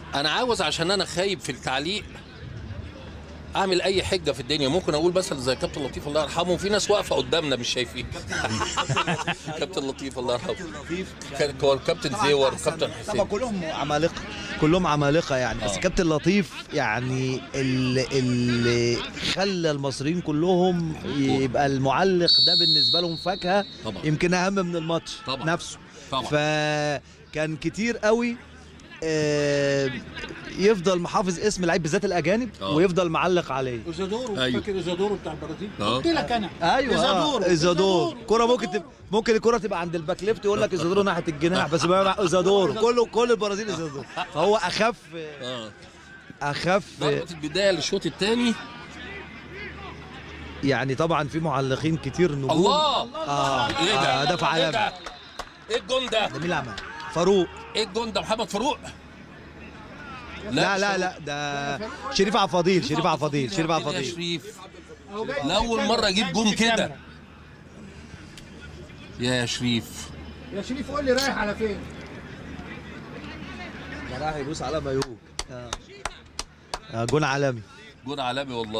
انا عاوز عشان انا خايب في التعليق اعمل اي حجه في الدنيا ممكن اقول مثلا زي كابتن لطيف الله يرحمه في ناس واقفه قدامنا مش شايفين كابتن لطيف الله يرحمه كان هو كابتن زيور كابتن طبعا حسين كلهم عمالقه كلهم عمالقه يعني بس آه. كابتن لطيف يعني اللي, اللي خلى المصريين كلهم يبقى المعلق ده بالنسبه لهم فاكهه طبعا. يمكن اهم من الماتش طبعا. نفسه طبعا. فكان كتير قوي آه، يفضل محافظ اسم لعيب بالذات الاجانب آه. ويفضل معلق عليه اوزادورو أيوه. فاكر اوزادورو بتاع البرازيل آه. قلت لك انا ايوه اوزادورو آه، ازادور كرة ممكن تبقى ممكن الكرة تبقى عند الباك ليفت يقول لك ازادور ناحية الجناح بس بقى مع ازادور كله كل البرازيل ازادور فهو اخف اه اخف ضربه البدايه للشوط الثاني يعني طبعا في معلقين كتير نجوم الله اه ايه ده آه، ده في ايه عالمي ده ايه الجون ده ده مين اللي عمل فاروق ايه الجون ده محمد فاروق لا لا لا ده شريف عبد الفضيل شريف عبد الفضيل شريف عبد يا الفضيل شريف لاول مره اجيب جون كده يا شريف يا شريف قول لي رايح على فين ده راح يبوس على مايوه آه. آه، جون عالمي جون عالمي والله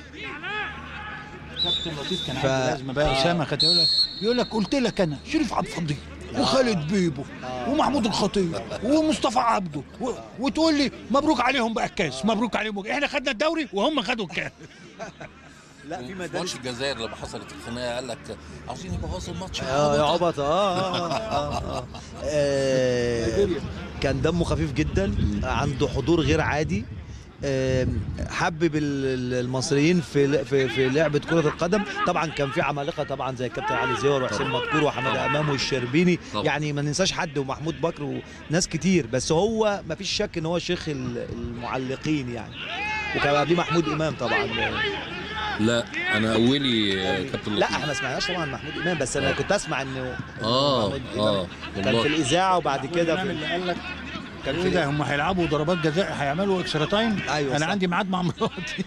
كابتن لطيف كان ف- عنده لازمه بقى اسامه كانت يقول لك يقول لك قلت لك انا شريف عبد الفضيل وخالد بيبو ومحمود الخطيب ومصطفى عبده و... وتقول لي مبروك عليهم بقى الكاس مبروك عليهم احنا خدنا الدوري وهم خدوا الكاس لا في ماتش الجزائر لما حصلت الخناقه قال لك عاوزين يبوظوا الماتش اه يا عبط اه اه اه, آه. آه كان دمه خفيف جدا عنده حضور غير عادي آه، حبب ال- ال- المصريين في في في لعبه كره القدم طبعا كان في عمالقه طبعا زي الكابتن علي زيور وحسين مدكور وحماد امام والشربيني طبعا. يعني ما ننساش حد ومحمود بكر وناس كتير بس هو ما فيش شك ان هو شيخ ال- المعلقين يعني وكان قبليه محمود امام طبعا لا انا اولي آه، كابتن لا لطيف احنا ما سمعناش طبعا محمود امام بس انا كنت اسمع انه اه محمود اه إمام كان في والله الاذاعه وبعد كده الإمام في اللي قال لك كان ايه في ده هم هيلعبوا ضربات جزاء هيعملوا اكسترا تايم أيوة انا صح. عندي ميعاد مع مراتي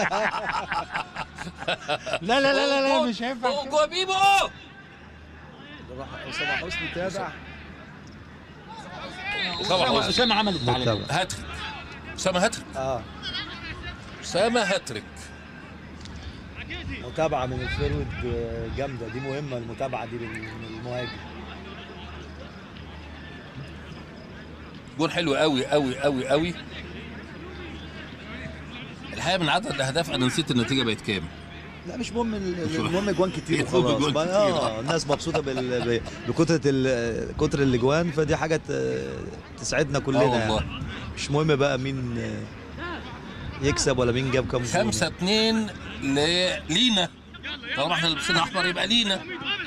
لا لا لا لا, لا مش هينفع جو بيبو راح اسامه حسني تابع طبعا اسامه عمل التعليق هاتريك اسامه هاتريك اه اسامه هاتريك متابعه من الفيرود آه، جامده دي مهمه المتابعه دي من من المهاجم جون حلو قوي قوي قوي قوي الحقيقه من عدد الاهداف انا نسيت النتيجه بقت كام لا مش مهم ال- المهم اجوان كتير المهم وخلاص أجوان بقى- كتير. اه الناس مبسوطه بال... ب- بكتره ال... كتر الاجوان فدي حاجه ت- تسعدنا كلنا آه والله. يعني. مش مهم بقى مين آه، يكسب ولا مين جاب كام جول. خمسة اتنين ل... لينا طالما احنا لابسين احمر يبقى لينا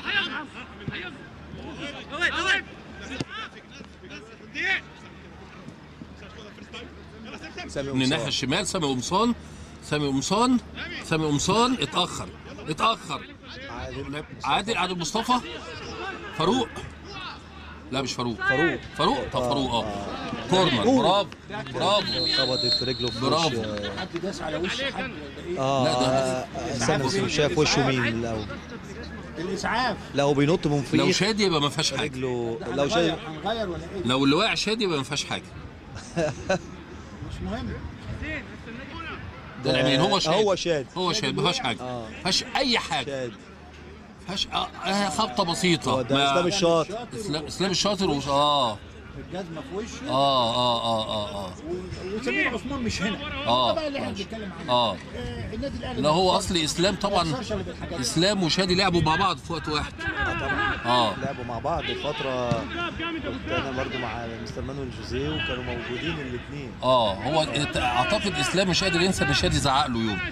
سامي من الناحيه قمصان. الشمال سامي قمصان سامي قمصان سامي قمصان اتاخر اتاخر عادل عادل مصطفى فاروق لا مش فاروق فاروق فاروق طب فاروق اه كورنر برافو برافو خبطت في رجله في وش برافو. آه، حد داس على وش حد ولا ايه اه لا، ده- آه، آه، استنى بس مش شايف وشه مين الاول الاسعاف لا هو بينط من فوق لو شادي يبقى ما فيهاش حاجه رجله ده لو هنغير شايف هنغير ولا ايه لو اللي واقع شادي يبقى ما فيهاش حاجه مش مهم ده العمين هو شاد هو شاد هو شاد ما فيهاش حاجه اه ما فيهاش اي حاجه شاد ما فيهاش آه، آه، خبطه بسيطه هو ده ما- اسلام الشاطر اسلام اسلام الشاطر وش... اه الجزمه في وشه اه اه اه اه اه و- وسمير عثمان مش هنا آه. ده بقى اللي احنا ماشي. بنتكلم عنه اه آه، النادي الاهلي لا هو ما اصلي اسلام طبعا ما يخسرش إلا بالحاجات دي. اسلام وشادي لعبوا مع بعض في وقت واحد اه لعبوا مع بعض فتره كنت انا برضو مع مستر مانويل جوزيه وكانوا موجودين الاثنين اه هو ات- اعتقد اسلام مش قادر ينسى ان شادي زعق له يوم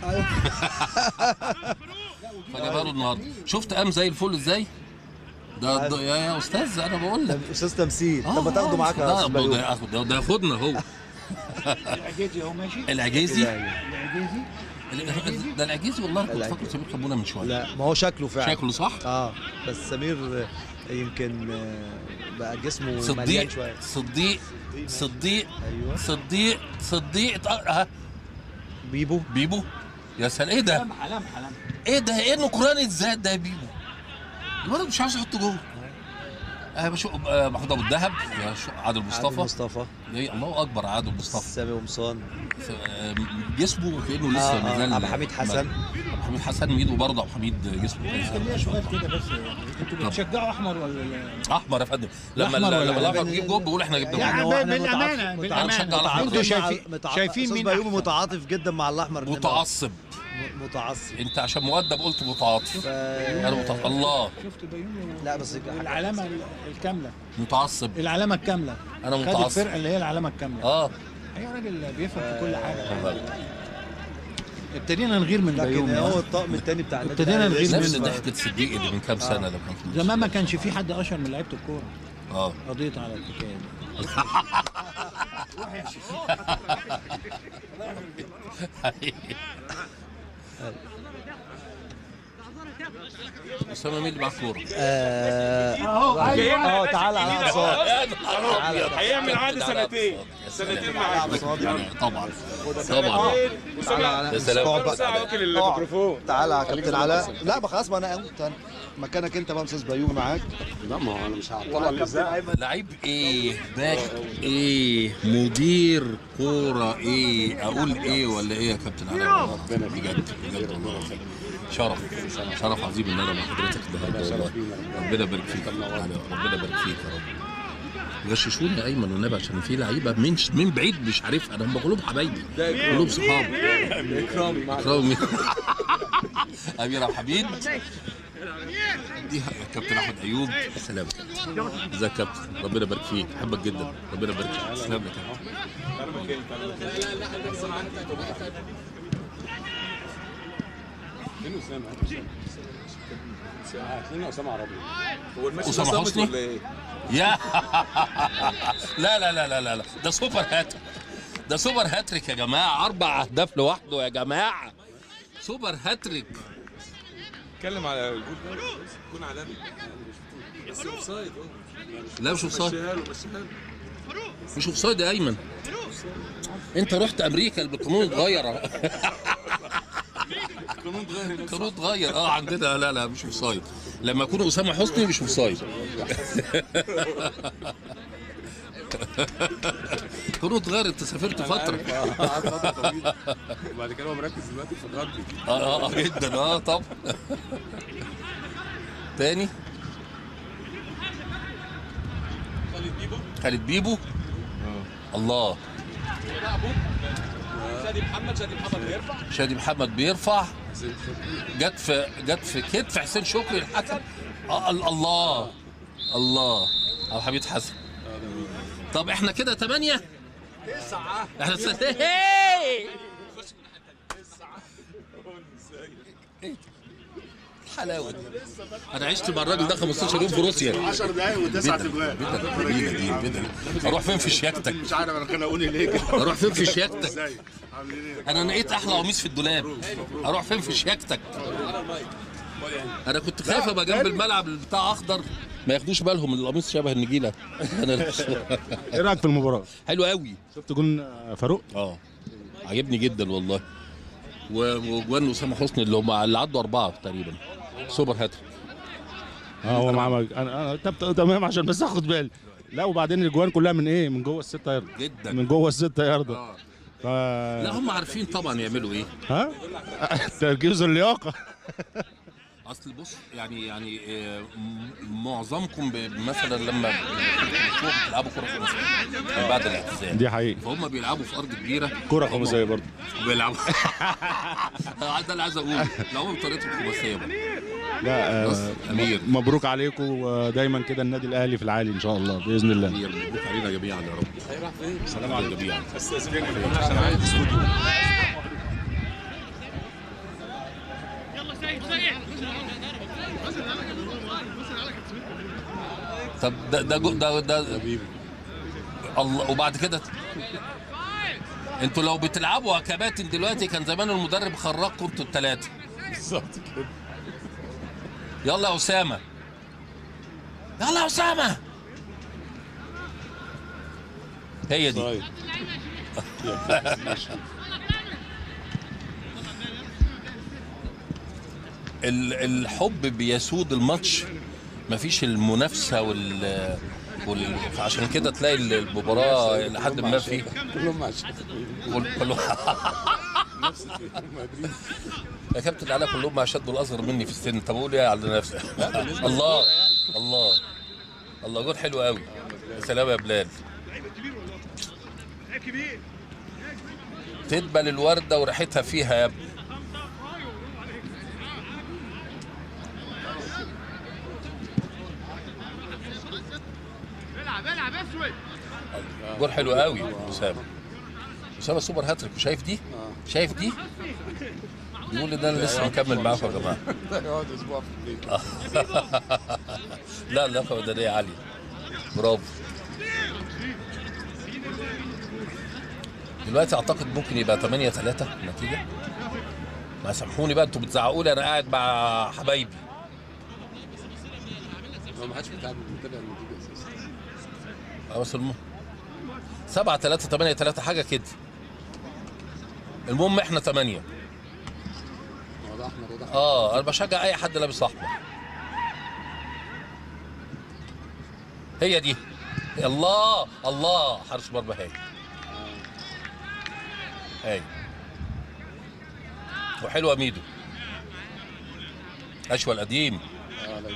فجابها له النهارده شفت قام زي الفل ازاي؟ ده, ده يا, يا استاذ انا بقول لك استاذ تمثيل طب ما تاخده معاك يا ده استاذ بيومي. ده ياخد- ده- ده ياخدنا هو العجيزي اهو ماشي العجيزي العجيزي ده العجيزي والله كنت فاكره سمير قبونه من شويه لا ما هو شكله فعلا شكله صح؟ اه بس سمير آه، يمكن آه، بقى جسمه مليان صديق شويه صديق صديق ايوه صديق صديق اه بيبو بيبو يا سلام ايه ده؟ لمحه لمحه لمحه ايه ده؟ ايه النكران الذات ده يا بيبو؟ الولد مش عاوز يحط جول آه بشوف آه محمود ابو الدهب يا شو- عادل مصطفى عادل مصطفى إيه الله اكبر عادل مصطفى سامي قمصان آه، جسمه كانه لسه آه، آه، مازال عبد الحميد حسن. عبد الحميد حسن ايده برضه عبد الحميد جسمه كويس خليها سؤال كده بس انتوا بتشجعوا احمر ولا لا؟ احمر يا فندم لما الأحمر ولا لما لا؟ الاحمر بيجيب جول بقول احنا جبنا يعني جول هو إحنا بالأمانة، متعاطف- بالأمانة. أنا بشجع الأحمر. انتوا متعاطف شايفين مع- متعاطف- شايفين أستاذ مين بيومي أحسن؟ متعاطف جدا مع الاحمر متعصب م- متعصب انت عشان مؤدب قلت متعاطف انا متعصب الله شفت بيومي لا بس العلامه الكامله متعصب العلامه الكامله أنا خد متعصب. الفرقه اللي هي العلامه الكامله اه اي راجل بيفهم في كل حاجه ابتدينا نغير من لكن بيومي هو ها؟ الطقم الثاني بتاع النادي ابتدينا الأهلي نغير نفس منه ضحكه صديقي اللي من كام سنه ده كان في زمان ما كانش في حد اشهر من لعيبه الكوره اه قضيت على الحكايه دي اسامه مين اللي معاه كوره؟ اه اه تعالى على اقصاد هيعمل عادي سنتين سنتين معاه طبعا طبعا تعالى يا سلام واكل الميكروفون تعالى يا كابتن علاء لا ما خلاص ما انا قمت انا مكانك انت بقى استاذ بيومي معاك لا ما هو انا مش هعطلك لعيب ايه باك ايه مدير كوره ايه اقول ايه ولا ايه يا كابتن علاء ربنا بجد بجد والله شرف شرف عظيم ان انا مع حضرتك النهارده والله ربنا يبارك فيك ربنا يبارك فيك يا رب غششوني يا ايمن والنبي عشان في لعيبه من من بعيد مش عارفها انا هم كلهم حبايبي كلهم صحابي اكرامي اكرامي امير عبد الحميد دي كابتن احمد ايوب سلام ازيك يا كابتن ربنا يبارك فيك بحبك جدا ربنا يبارك فيك تسلم يا كابتن فين اسامه هتلاقينا اسامه عربي هو الماتش أسامة ده صامت حسني؟ ولا ايه؟ يا لا لا لا لا لا لا ده سوبر هاتريك ده سوبر هاتريك يا جماعه اربع اهداف لوحده يا جماعه سوبر هاتريك اتكلم على الجول ده جون عالمي بس اوفسايد لا مش اوفسايد. مشيها له مشيها له مش اوفسايد يا ايمن انت رحت امريكا القانون اتغير القانون اتغير هناك القانون اتغير اه عندنا لا لا مش اوفسايد لما يكون اسامه حسني مش اوفسايد القانون اتغير انت سافرت فتره قعد فتره طويله وبعد كده هو مركز دلوقتي في الرجبي اه اه آه، جدا اه طب تاني خالد بيبو خالد بيبو الله شادي محمد شادي محمد بيرفع شادي محمد بيرفع جت في جت في كتف حسين شكري الحكم آه ال- الله الله عبد الحميد حسن طب احنا كده ثمانية تسعة احنا س... هي! الحلاوه دي انا عشت مع الراجل ده 15 يوم في روسيا 10 دقايق وتسعة بدل- اجوان بدل- بدل- بدل- بدل. اروح فين في شياكتك مش عارف انا كان اقول ليه كده اروح فين في شياكتك ازاي عاملين ايه انا لقيت احلى قميص في الدولاب اروح فين في شياكتك انا كنت خايف ابقى جنب الملعب بتاع اخضر ما ياخدوش بالهم ان القميص شبه النجيله انا لابسه. ايه رايك في المباراه؟ حلو قوي شفت جون فاروق؟ اه عجبني جدا والله و- وجوان اسامه حسني اللي هم اللي عدوا اربعه تقريبا سوبر هاتريك اه هو مع انا انا طب تمام عشان بس اخد بالي لا وبعدين الاجوان كلها من ايه؟ من جوه الستة يارده جدا من جوه الستة يارده ف لا هم عارفين طبعا يعملوا ايه ها؟ تركيز اللياقه اصل بص يعني يعني آه، م- معظمكم ب- مثلا لما بتروحوا بتلعبوا كره خماسيه من بعد الاعتزال دي حقيقي فهم بيلعبوا في ارض كبيره كرة خماسية برضه بيلعبوا ده اللي عايز اقوله لعبوا بطريقه الخماسيه بقى لا بص، آه أمير. مبروك عليكم ودايما كده النادي الاهلي في العالي ان شاء الله باذن الله مبروك علينا جميعا يا رب هيروح فين؟ سلام على الجميع استاذنك عشان عايز استوديو طب ده ده جو- ده ده الله وبعد كده انتوا لو بتلعبوا يا كباتن دلوقتي كان زمان المدرب خرجكم انتوا الثلاثه بالظبط كده يلا يا اسامه يلا يا اسامه هي دي ال- الحب بيسود الماتش مفيش المنافسه وال وال... عشان كده تلاقي المباراه لحد ما في كلهم مع الشيخ كل- كلهم نفس مدريد يا كابتن تعالى كلهم مع شد الاصغر مني في السن طب اقول ايه على نفسي الله الله الله جول حلو قوي يا سلام يا بلال تدبل الورده وريحتها فيها يا ابني العب العب اسود جول حلو قوي اسامه اسامه سوبر هاتريك وشايف دي شايف دي يقول لي ده انا لسه مكمل معاكم يا جماعه يقعد اسبوع في البيت لا اللياقه البدنيه عاليه برافو دلوقتي اعتقد ممكن يبقى 8 3 النتيجه ما سامحوني بقى انتوا بتزعقوا لي انا قاعد مع حبايبي هو ما حدش بيتابع بيتابع النتيجه اساسا اه بس الم 7 3 8 3 حاجه كده المهم احنا 8 هو ده احمر وده اه انا بشجع اي حد لابس احمر هي دي الله الله حارس مرمى هاي هاي وحلوه ميدو اشوى القديم اه لا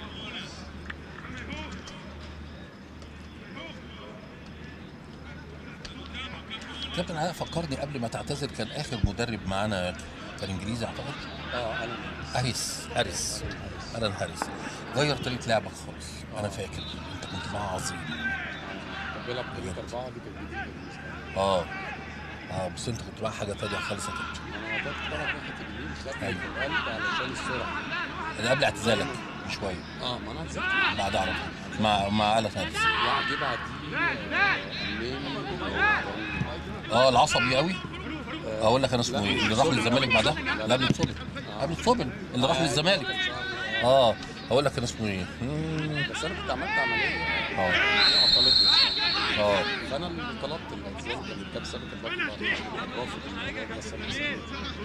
كابتن علاء فكرني قبل ما تعتذر كان اخر مدرب معانا كان انجليزي اعتقد اه انا هاريس هاريس الان هاريس غير طريقه لعبك خالص انا فاكر انت كنت معاه عظيم كان بيلعب بثلاثة أربعة دي كانت جديدة بالنسبة لي اه اه بس انت كنت معاه حاجه تانية خالص يا كابتن أنا بدأت بلعب ناحية اليمين ساعات أيوة. في القلب علشان السرعة ده قبل اعتزالك بشويه اه ما أنا نزلت بعد على طول مع مع آلة هاريس لا جه بعديه آه، ألماني اه العصبي قوي اقول لك انا اسمه ايه اللي راح للزمالك بعدها لا قبل الصبل قبل الصبل اللي راح للزمالك اه اقول لك انا اسمه ايه مم. بس أنا كنت عملت عملية اه هي عطلتني اه فأنا اللي طلبت الاعتزال كان الكابتن ثابت البكر رافض الموضوع ده بس أنا استنيت.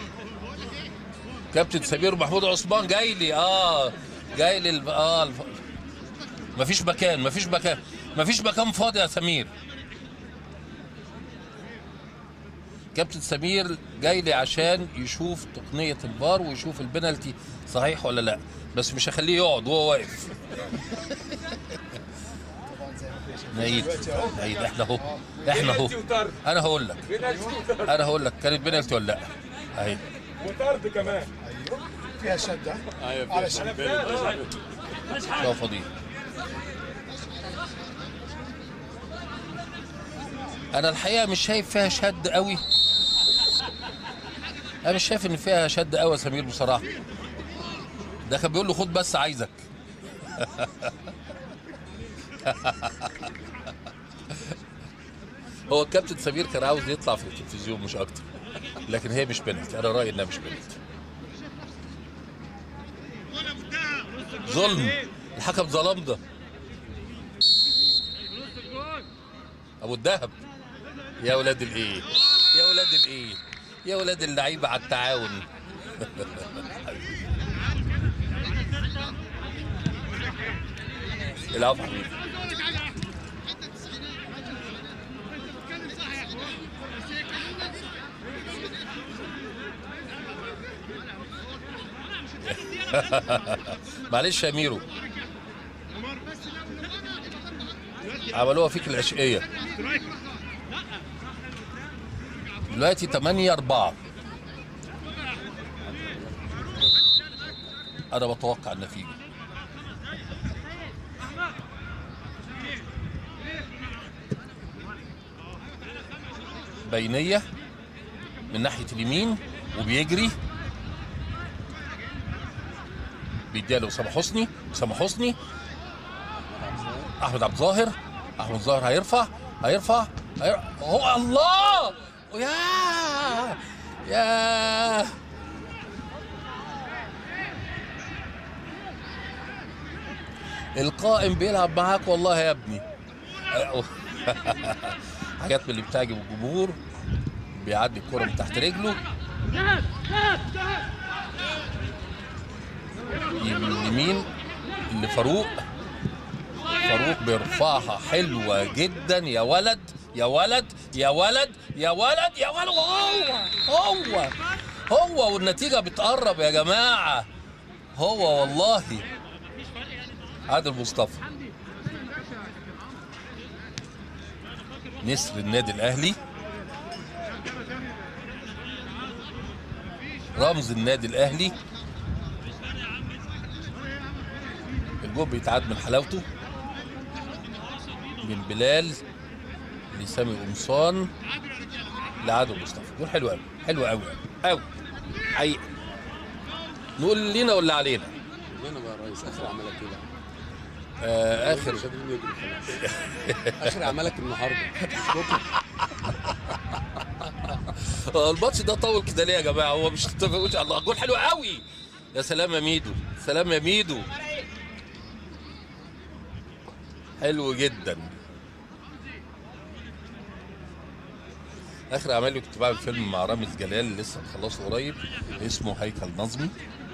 كابتن سمير محمود عثمان جاي لي اه جاي لي الب... اه الف... مفيش مكان مفيش مكان مفيش مكان فاضي يا سمير كابتن سمير جاي لي عشان يشوف تقنية الفار ويشوف البنالتي صحيح ولا لا بس مش هخليه يقعد وهو واقف نعيد نعيد احنا اهو احنا اهو انا هقول لك انا هقول لك كانت بنالتي ولا لا اهي وطرد كمان فيها شده أيوة على فيها شده شوف فضيل انا الحقيقه مش شايف فيها شد قوي انا مش شايف ان فيها شد قوي يا سمير بصراحه ده كان بيقول له خد بس عايزك هو الكابتن سمير كان عاوز يطلع في التلفزيون مش اكتر لكن هي مش بنالتي انا رايي انها مش بنالتي ظلم الحكم ظلم ده ابو الدهب يا ولاد الايه يا ولاد الايه يا ولاد اللعيبه على التعاون العفو حبيبي معلش يا ميرو عملوها فيك العشقيه دلوقتي 8 4 انا بتوقع النتيجه بينيه من ناحيه اليمين وبيجري بيديها لاسامه حسني اسامه حسني احمد عبد الظاهر احمد الظاهر هيرفع هيرفع, هيرفع. هو الله يا يا القائم بيلعب معاك والله يا ابني حاجات من اللي بتعجب الجمهور بيعدي الكرة من تحت رجله يجي من اليمين اللي فاروق فاروق بيرفعها حلوه جدا يا ولد يا ولد يا ولد يا ولد يا ولد هو هو هو والنتيجه بتقرب يا جماعه هو والله عادل مصطفى نسر النادي الاهلي رمز النادي الاهلي الجول بيتعاد من حلاوته من بلال لسامي قمصان لعادل مصطفى جول حلو قوي حلو قوي قوي حقيقي نقول لينا ولا علينا انا بقى يا ريس اخر عملك ايه بقى؟ آه اخر مش قادرين نجري خلاص. اخر عملك النهارده بكره آه، الماتش ده طول كده ليه يا جماعه هو مش تتفقوش الله جول حلو قوي يا سلام يا ميدو سلام يا ميدو حلو جدا اخر اعمالي كنت بعمل فيلم مع رامز جلال لسه مخلصه قريب اسمه هيكل نظمي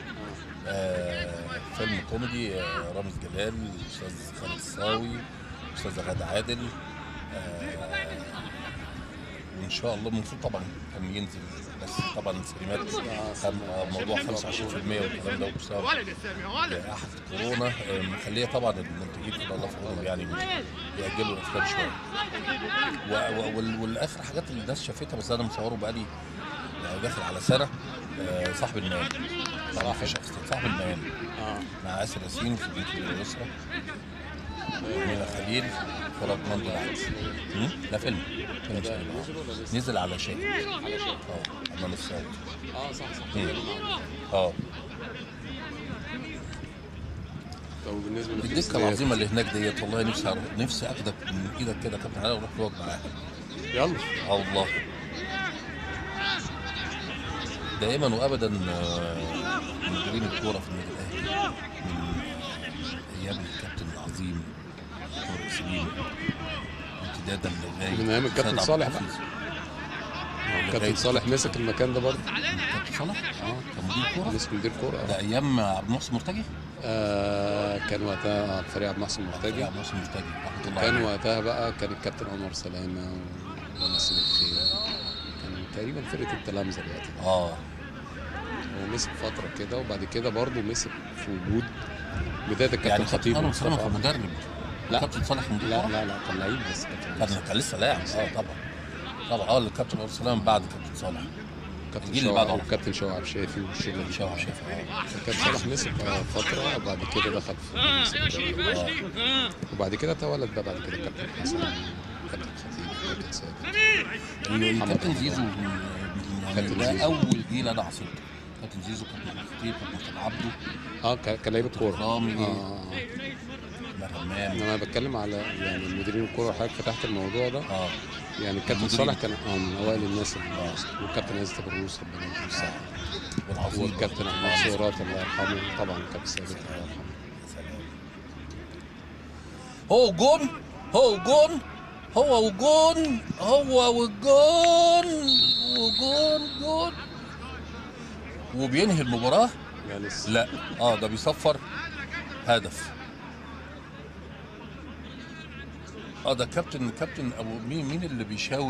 آه فيلم كوميدي آه رامز جلال الاستاذ خالد الصاوي استاذ غادة عادل آه وان شاء الله المفروض طبعا كان ينزل بس طبعا السينمات كان موضوع 25% والكلام ده بسبب جائحه كورونا آه، مخليه طبعا المنتجين كده الله في عونهم يعني بيأجلوا الافلام شويه و- و- وال- والاخر حاجات اللي الناس شافتها بس انا مصوره بقالي يعني داخل على سنه آه، صاحب النام طبعا في شخص صاحب النام مع اسر ياسين في بيت الاسره أمينة خليل فرج مندو العدس هم؟ ده فيلم فيلم سينما نزل على شاهد على شاهد. اه امام السعود اه صح صح مم. كلام معاك. اه طب وبالنسبه الدكه للتسديدات؟ العظيمه اللي هناك ديت والله نفسي اروح نفسي اخدك من ايدك كده كابتن علاء واروح اقعد معاك يلا اه والله دائما وابدا آه، مديرين الكوره في النادي الاهلي من ايام الكابتن العظيم طارق سليم امتدادا لغايه من ايام الكابتن سيد عبد صالح بقى الحفيظ. كابتن صالح مسك المكان ده برضه كابتن صالح اه كان مدير كوره مسك مدير كوره ده ايام عبد المحسن مرتجي آه كان وقتها فريق عبد المحسن مرتجي عبد المحسن مرتجي رحمه الله كان عليه وقتها بقى كان الكابتن عمر سلامه ونسيم الخير كان تقريبا فرقه التلامذه دلوقتي اه ومسك فتره كده وبعد كده برضه مسك في وجود بدايه الكابتن يعني خطيب كابتن سلامه مصطفى. كان مدرب لا كابتن صالح مدرب لا كورة؟ لا لا كان لعيب بس كابتن كان كان لسه لاعب اه طبعا طبعا اه الكابتن عبد السلام بعد كابتن صالح كابتن الجيل اللي بعده شوقي على وكابتن شوقي عبد الشافي والشغل ده شوقي عبد الشافي اه فكابتن صالح مسك آه، فتره وبعد كده دخل في مجلس الإدارة. وبعد كده تولد بقى بعد كده كابتن حسن كابتن خطيب كابتن سيد الكابتن زيزو يعني كابتن ده زيزو. اول جيل انا عصرته كابتن زيزو كابتن خطيب كابتن عبده اه ك- كان لعيبه كوره رامي اه مرمام انما انا بتكلم على يعني المديرين الكوره حضرتك فتحت الموضوع ده اه يعني الكابتن المديرين. صالح كان اه من اوائل الناس اللي والكابتن عزت الروس ربنا يديله الصحه والعظيم والكابتن احمد صورات الله يرحمه طبعا الكابتن ثابت الله يرحمه هو جون هو جون هو وجون هو والجون وجون جون وبينهي المباراة لا لسه لا اه ده بيصفر هدف اه ده كابتن كابتن ابو مين مين اللي بيشاور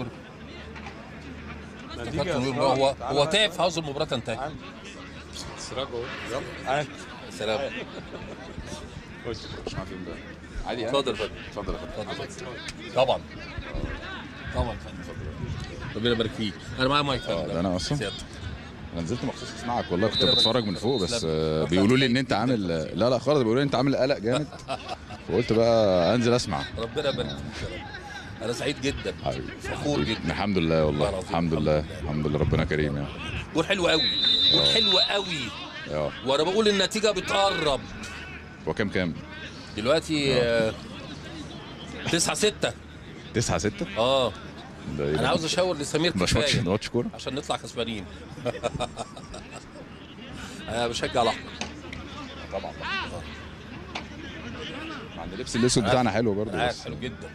افتكرت إنه يقول هو هو تعب في عاوز المباراة تنتهي سراج اهو يلا سلام خش مش عارف فين بقى عادي يعني اتفضل يا فندم اتفضل يا فندم طبعا طبعا يا فندم ربنا يبارك فيك انا معايا مايك اه ده انا اصلا سيادتك. انا نزلت مخصوص اسمعك والله كنت بتفرج من فوق بس آه، بيقولوا لي ان انت عامل لا لا خالص بيقولوا لي انت عامل قلق جامد فقلت بقى انزل اسمع ربنا يبارك فيك يا رب انا سعيد جدا فخور جدا الحمد لله والله العظيم. الحمد لله الحمد لله ربنا كريم يعني جول حلو قوي جول حلو قوي اه وانا بقول النتيجه بتقرب هو كام كام؟ دلوقتي آه، 9 6 9 6 اه ده إيه ده؟ انا عاوز اشاور لسمير مش ماتش كفايه ماتش كوره عشان نطلع كسبانين انا بشجع الاحمر طبعا مع ان اللبس الاسود بتاعنا حلو برضه عارف بس حلو جدا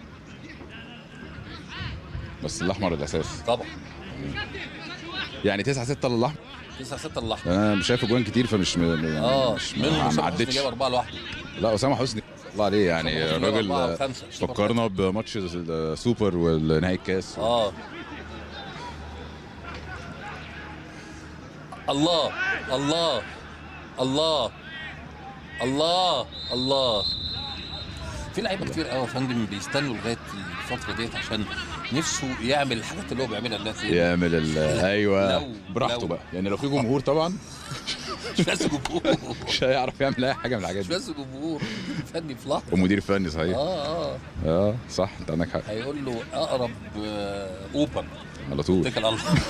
بس الاحمر الاساس طبعا يعني 9 6 للاحمر 9 6 الاحمر انا مش شايف جوان كتير فمش م... م- اه مش منهم ما حسام حسني عدتش جاب اربعه لوحده لا اسامه حسني الله عليه يعني أربعة الراجل وخمسة. سوبر فكرنا بماتش السوبر والنهائي الكاس اه الله الله الله الله الله في لعيبه كتير قوي يا فندم بيستنوا لغايه الفتره ديت عشان نفسه يعمل الحاجات اللي هو بيعملها دلوقتي يعمل ال- ايوه لو- براحته لو- بقى يعني لو في جمهور طبعا مش بس جمهور مش هيعرف يعمل اي حاجه من الحاجات مش دي بس جمهور فني في لحظه ومدير فني صحيح اه اه اه صح انت عندك حق هيقول له اقرب آه، اوبر على طول اتكل على الله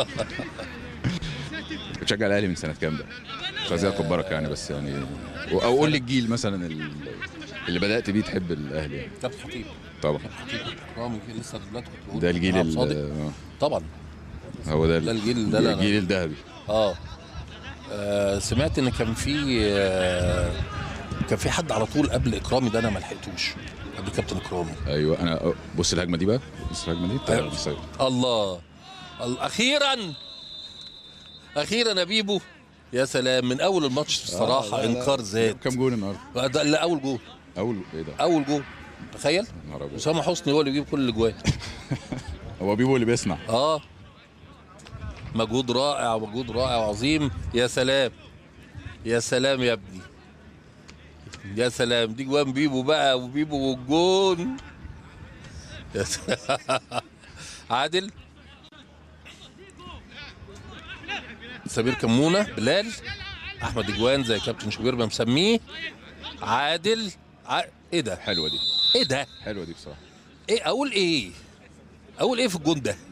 بتشجع الاهلي من سنه كام ده؟ مش عايز اكبرك يعني بس يعني او قول لي الجيل مثلا ال- اللي بدات بيه تحب الاهلي يعني. كابتن خطيب طبعا خطيب رامي في لسه دلوقتي كنت بقول ده الجيل عبد ال- صادق. آه. طبعا هو ده ده الجيل ده لا- الجيل الذهبي اه آه، سمعت ان كان في آه، كان في حد على طول قبل اكرامي ده انا ما لحقتوش قبل كابتن اكرامي ايوه انا بص الهجمه دي بقى بص الهجمه دي بتاع أيوة. المصري. الله ال- اخيرا اخيرا يا بيبو يا سلام من اول الماتش الصراحه لا، لا. انكار ذات كام جول النهارده؟ ده لا اول جول اول ايه ده؟ اول جول تخيل نهار أبيض. اسامه حسني هو اللي بيجيب كل الاجوان هو بيبو اللي بيصنع اه مجهود رائع مجهود رائع وعظيم يا سلام يا سلام يا ابني يا سلام دي جوان بيبو بقى وبيبو والجون يا سلام عادل سمير كمونه بلال احمد اجوان زي كابتن شوبير ما مسميه عادل ع... ايه ده حلوه دي ايه ده حلوه دي بصراحه ايه اقول ايه اقول ايه في الجون ده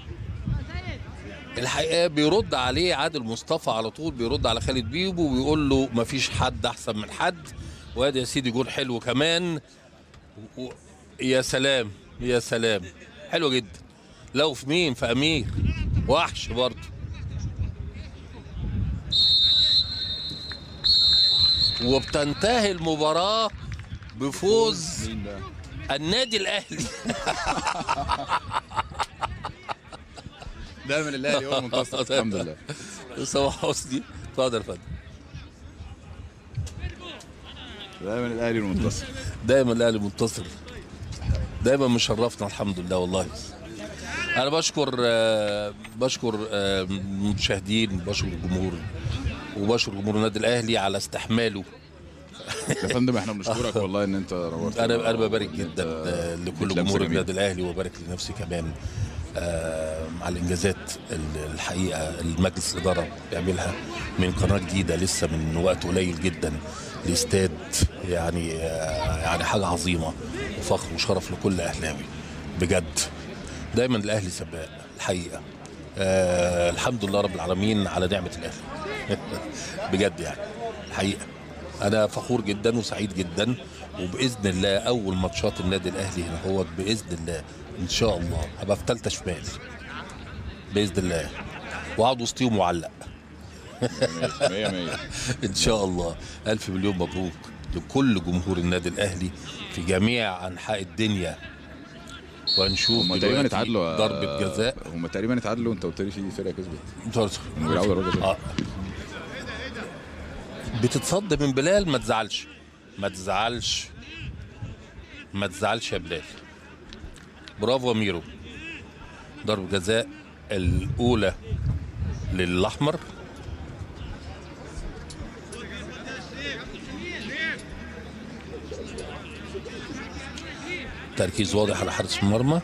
الحقيقه بيرد عليه عادل مصطفى على طول بيرد على خالد بيبو ويقول له مفيش حد احسن من حد وادي يا سيدي جول حلو كمان و... و... يا سلام يا سلام حلو جدا لو في مين في امير وحش برضه وبتنتهي المباراه بفوز مين ده؟ النادي الاهلي دايما الاهلي هو المنتصر الحمد لله اسامه حسني اتفضل يا فندم دايما الاهلي المنتصر دايما الاهلي منتصر دايما مشرفنا الحمد لله والله انا بشكر آه، بشكر آه، المشاهدين بشكر الجمهور وبشكر جمهور النادي الاهلي على استحماله يا فندم احنا بنشكرك والله ان انت نورت انا انا ببارك جدا آه، لكل بتلمس جمهور جميل. النادي الاهلي وبارك لنفسي كمان آه، على الانجازات ال- الحقيقه المجلس الاداره بيعملها من قناه جديده لسه من وقت قليل جدا لاستاد يعني آه، يعني حاجه عظيمه وفخر وشرف لكل اهلاوي بجد دايما الاهلي سباق الحقيقه آه الحمد لله رب العالمين على نعمه الاهلي بجد يعني الحقيقه انا فخور جدا وسعيد جدا وباذن الله اول ماتشات النادي الاهلي هنا هو باذن الله ان شاء الله هبقى في ثالثه شمال باذن الله واقعد وسطيهم معلق مية مية. ان شاء الله الف مليون مبروك لكل جمهور النادي الاهلي في جميع انحاء الدنيا وهنشوف هم تقريبا دلوقتي اتعادلوا آه، ضربه جزاء هم تقريبا اتعادلوا انت قلت لي في فرقه كسبت هم بيلعبوا ضربه آه. جزاء بتتصد من بلال ما تزعلش ما تزعلش ما تزعلش يا بلال برافو يا ميرو ضرب جزاء الاولى للاحمر تركيز واضح على حارس المرمى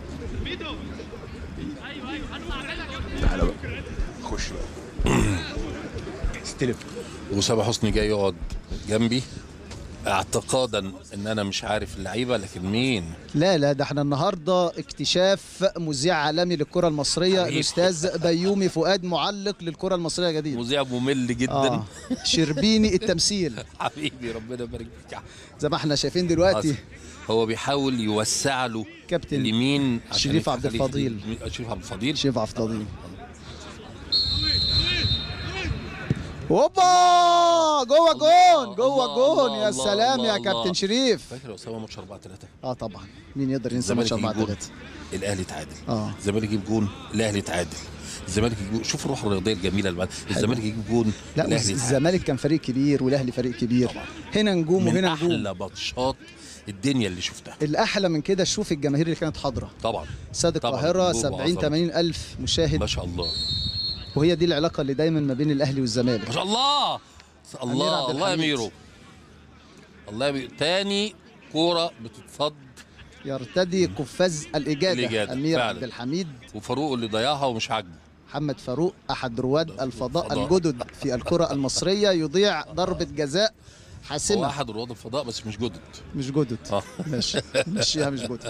تعالى بقى خش بقى استلم وسامح حسني جاي يقعد جنبي اعتقادا ان انا مش عارف اللعيبه لكن مين لا لا ده احنا النهارده اكتشاف مذيع عالمي للكره المصريه حبيبي. الاستاذ بيومي فؤاد معلق للكره المصريه جديد مذيع ممل جدا آه. شربيني التمثيل حبيبي ربنا يبارك فيك يا زي ما احنا شايفين دلوقتي هو بيحاول يوسع له كابتن اليمين عشان شريف عبد يخليه- الفضيل. شريف عبد الفضيل شريف عبد الفضيل هوبا جوه جون جوه الله، جون الله، يا الله، سلام يا الله، كابتن الله. شريف فاكر يا اسامه ماتش 4 3 اه طبعا مين يقدر ينسى ماتش 4 3 الاهلي تعادل اه الزمالك يجيب جون الاهلي تعادل الزمالك يجيب شوف الروح الرياضيه الجميله اللي بعد الزمالك يجيب جون لا الاهلي تعادل الزمالك كان فريق كبير والاهلي فريق كبير هنا نجوم من وهنا نجوم احلى ماتشات الدنيا اللي شفتها الاحلى من كده شوف الجماهير اللي كانت حاضره طبعا استاد طبعاً، القاهره نجوم 70 وعظمة. 80 الف مشاهد ما شاء الله وهي دي العلاقه اللي دايما ما بين الاهلي والزمالك ما شاء الله أمير الله عبد الله يا الحميد. ميرو الله يا ميرو تاني كوره بتتصد يرتدي قفاز الاجاده, الإجادة، امير فعلا. عبد الحميد وفاروق اللي ضيعها ومش عاجبه محمد فاروق احد رواد الفضاء الفضاء. الجدد في الكره المصريه يضيع ضربه جزاء هو حاسمه احد رواد الفضاء بس مش جدد مش جدد اه ماشي مشيها مش جدد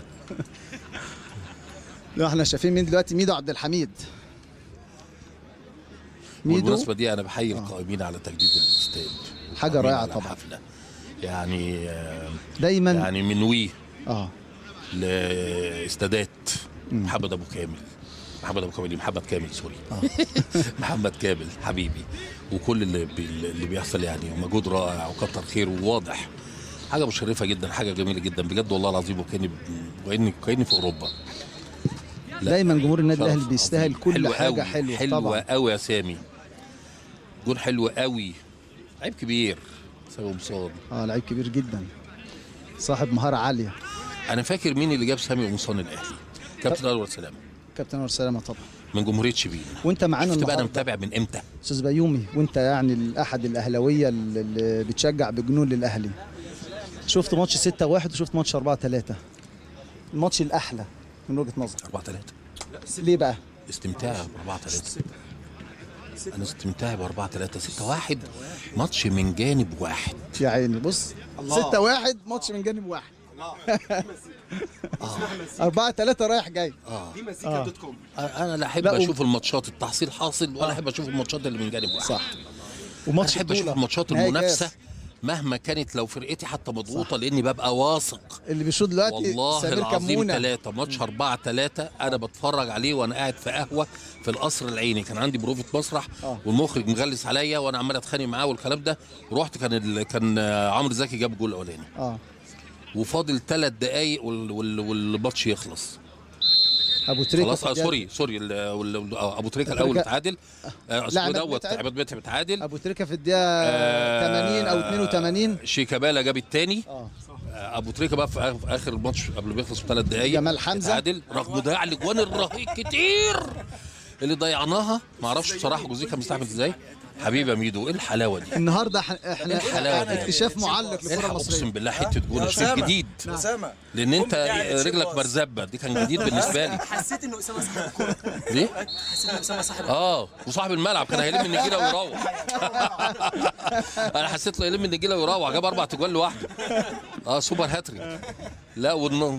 لا احنا شايفين مين دلوقتي ميدو عبد الحميد ميدو بالمناسبه دي انا بحيي القائمين على تجديد الاستاد حاجة والقائمين رائعة على طبعاً. الحفلة. يعني آه، دايما يعني من وي اه لاستادات محمد ابو كامل محمد ابو كامل إيه؟ محمد كامل سوري محمد كامل حبيبي وكل اللي بي اللي بيحصل يعني مجهود رائع وكتر خير وواضح حاجه مشرفه جدا حاجه جميله جدا بجد والله العظيم وكاني وكاني كاني في اوروبا لا، دايما جمهور النادي شرف الاهلي بيستاهل كل حلو حاجه قوي حلوه حلوه طبعا قوي يا سامي جون حلو قوي لعيب كبير سامي قمصان اه لعيب كبير جدا صاحب مهاره عاليه انا فاكر مين اللي جاب سامي قمصان الاهلي كابتن انور سلام كابتن انور سلامه طبعا من جمهوريه شبين وانت معانا شفت بقى انا النهارده متابع من امتى استاذ بيومي وانت يعني احد الاهلاويه اللي- اللي بتشجع بجنون للاهلي شفت ماتش 6 1 وشفت ماتش 4 3 الماتش الاحلى من وجهه نظرك 4 3 ليه بقى استمتاع ب 4 3 انا استمتاعي ب 4 3 6 1 ماتش من جانب واحد يا عيني بص 6 1 ماتش من جانب واحد 4 3 رايح جاي اه دي مزيكا دوت كوم انا لا احب لا، و- اشوف الماتشات التحصيل حاصل ولا احب اشوف الماتشات اللي من جانب واحد صح انا وماتش احب اشوف بطولة، الماتشات نهائي المنافسه كاس. مهما كانت لو فرقتي حتى مضغوطه لاني ببقى واثق اللي بيشوط دلوقتي والله سمير العظيم كمونه ثلاثة ماتش أربعة ثلاثة أنا بتفرج عليه وأنا قاعد في قهوة في القصر العيني كان عندي بروفة مسرح آه. والمخرج مغلس عليا وأنا عمال أتخانق معاه والكلام ده رحت كان ال... كان آه، عمرو زكي جاب الجول الأولاني اه وفاضل ثلاث دقايق وال... وال... والماتش يخلص ابو تريكه خلاص في آه الدقيقة- سوري سوري ال... وال... آه، أبو تريكة أبو الأول تريكة- اتعادل آه، لا، اسمه عماد دوت متعب. عماد متعب اتعادل ابو تريكه في الدقيقه آه، 80 او 82 شيكابالا جاب الثاني اه ابو تريكه بقى في آخر- في اخر الماتش قبل ما يخلص بثلاث دقائق جمال حمزة. تعادل رغم ضياع الاجوان الرهيب كتير اللي ضيعناها ما اعرفش بصراحه جوزيه كان مستحمل ازاي حبيبي يا ميدو ايه الحلاوه دي النهارده ح- احنا إيه الحلاوة دي؟ اكتشاف معلق للكره الحق المصريه اقسم بالله حته جون يا شريف أسامة. جديد أسامة. لان انت يعني شيء رجلك باظ. مرزبه دي كان جديد بالنسبه لي حسيت انه اسامه صاحب الكوره ليه؟ حسيت انه اسامه صاحب اه وصاحب الملعب كان هيلم النجيله ويروح انا حسيت له يلم النجيله ويروح جاب اربع تجوال لوحده اه سوبر هاتريك لا والنوم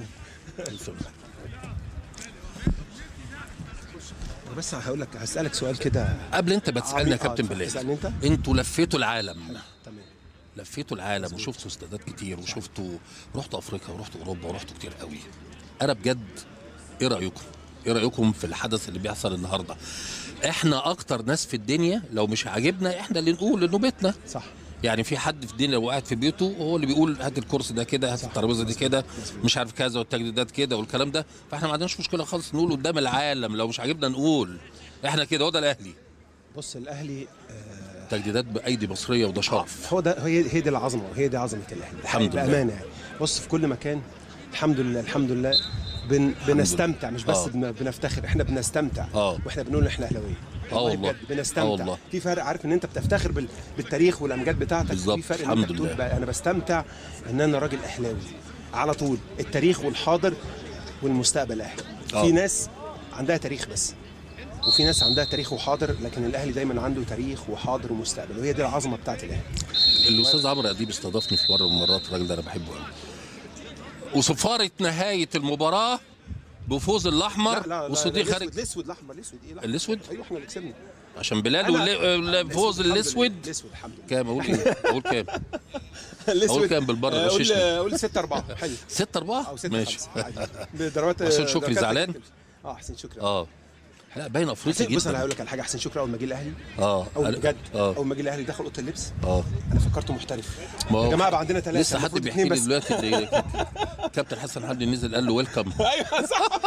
بس هقول لك هسألك سؤال كده قبل انت ما تسالني يا عميق. كابتن آه، بلال تسألني انت انتوا لفيتوا العالم تمام لفيتوا العالم وشفتوا استادات كتير وشفتوا رحتوا افريقيا ورحتوا اوروبا ورحتوا كتير قوي انا بجد ايه رايكم ايه رايكم في الحدث اللي بيحصل النهارده احنا اكتر ناس في الدنيا لو مش عاجبنا احنا اللي نقول انه بيتنا صح يعني في حد في الدنيا لو قاعد في بيته هو اللي بيقول هات الكرسي ده كده هات الترابيزه دي كده مش عارف كذا والتجديدات كده والكلام ده فاحنا ما عندناش مشكله خالص نقول قدام العالم لو مش عاجبنا نقول احنا كده هو ده الاهلي بص الاهلي تجديدات بايدي مصريه وده شرف هو ده هي هي دي العظمه وهي دي عظمه الاهلي الحمد لله. بامانه يعني بص في كل مكان الحمد لله الحمد لله بن بنستمتع مش بس آه. بن بنفتخر احنا بنستمتع اه واحنا بنقول احنا اهلاويه آه والله. بجد بنستمتع آه والله. في فرق عارف ان انت بتفتخر بال... بالتاريخ والامجاد بتاعتك بالظبط. في فرق ان الحمد انت بتقول لله. بقى انا بستمتع ان انا راجل اهلاوي على طول التاريخ والحاضر والمستقبل اهلي آه. في ناس عندها تاريخ بس وفي ناس عندها تاريخ وحاضر لكن الاهلي دايما عنده تاريخ وحاضر ومستقبل وهي دي العظمه بتاعت الاهلي الاستاذ عمرو اديب استضافني في مره من المرات الراجل ده انا بحبه قوي وصفاره نهايه المباراه بفوز الاحمر وصديق خارج الاسود الاحمر الاسود ايه الأحمر؟ الاسود ايوه احنا اللي كسبنا عشان بلال أنا- واللي- الفوز الحمد لله. الاسود الاسود الحمد لله كام اقول ايه اقول كام اقول كام بالبره آه، قول غششني قول 6 4 حلو 6 4 او 6 ماشي بضربات حسين شكري ضربات زعلان اه حسين شكري اه لا باين افريقي حسين- بص جدا انا هقول لك على حاجه حسين شكري اول ما جه الاهلي اه اول أنا- بجد اه اول ما جه الاهلي دخل اوضه اللبس اه انا فكرته محترف ما هو يا جماعه بقى عندنا ثلاثه لسه حد بيحكي لي دلوقتي اللي كاب- كابتن حسن حمدي نزل قال له ويلكم ايوه صح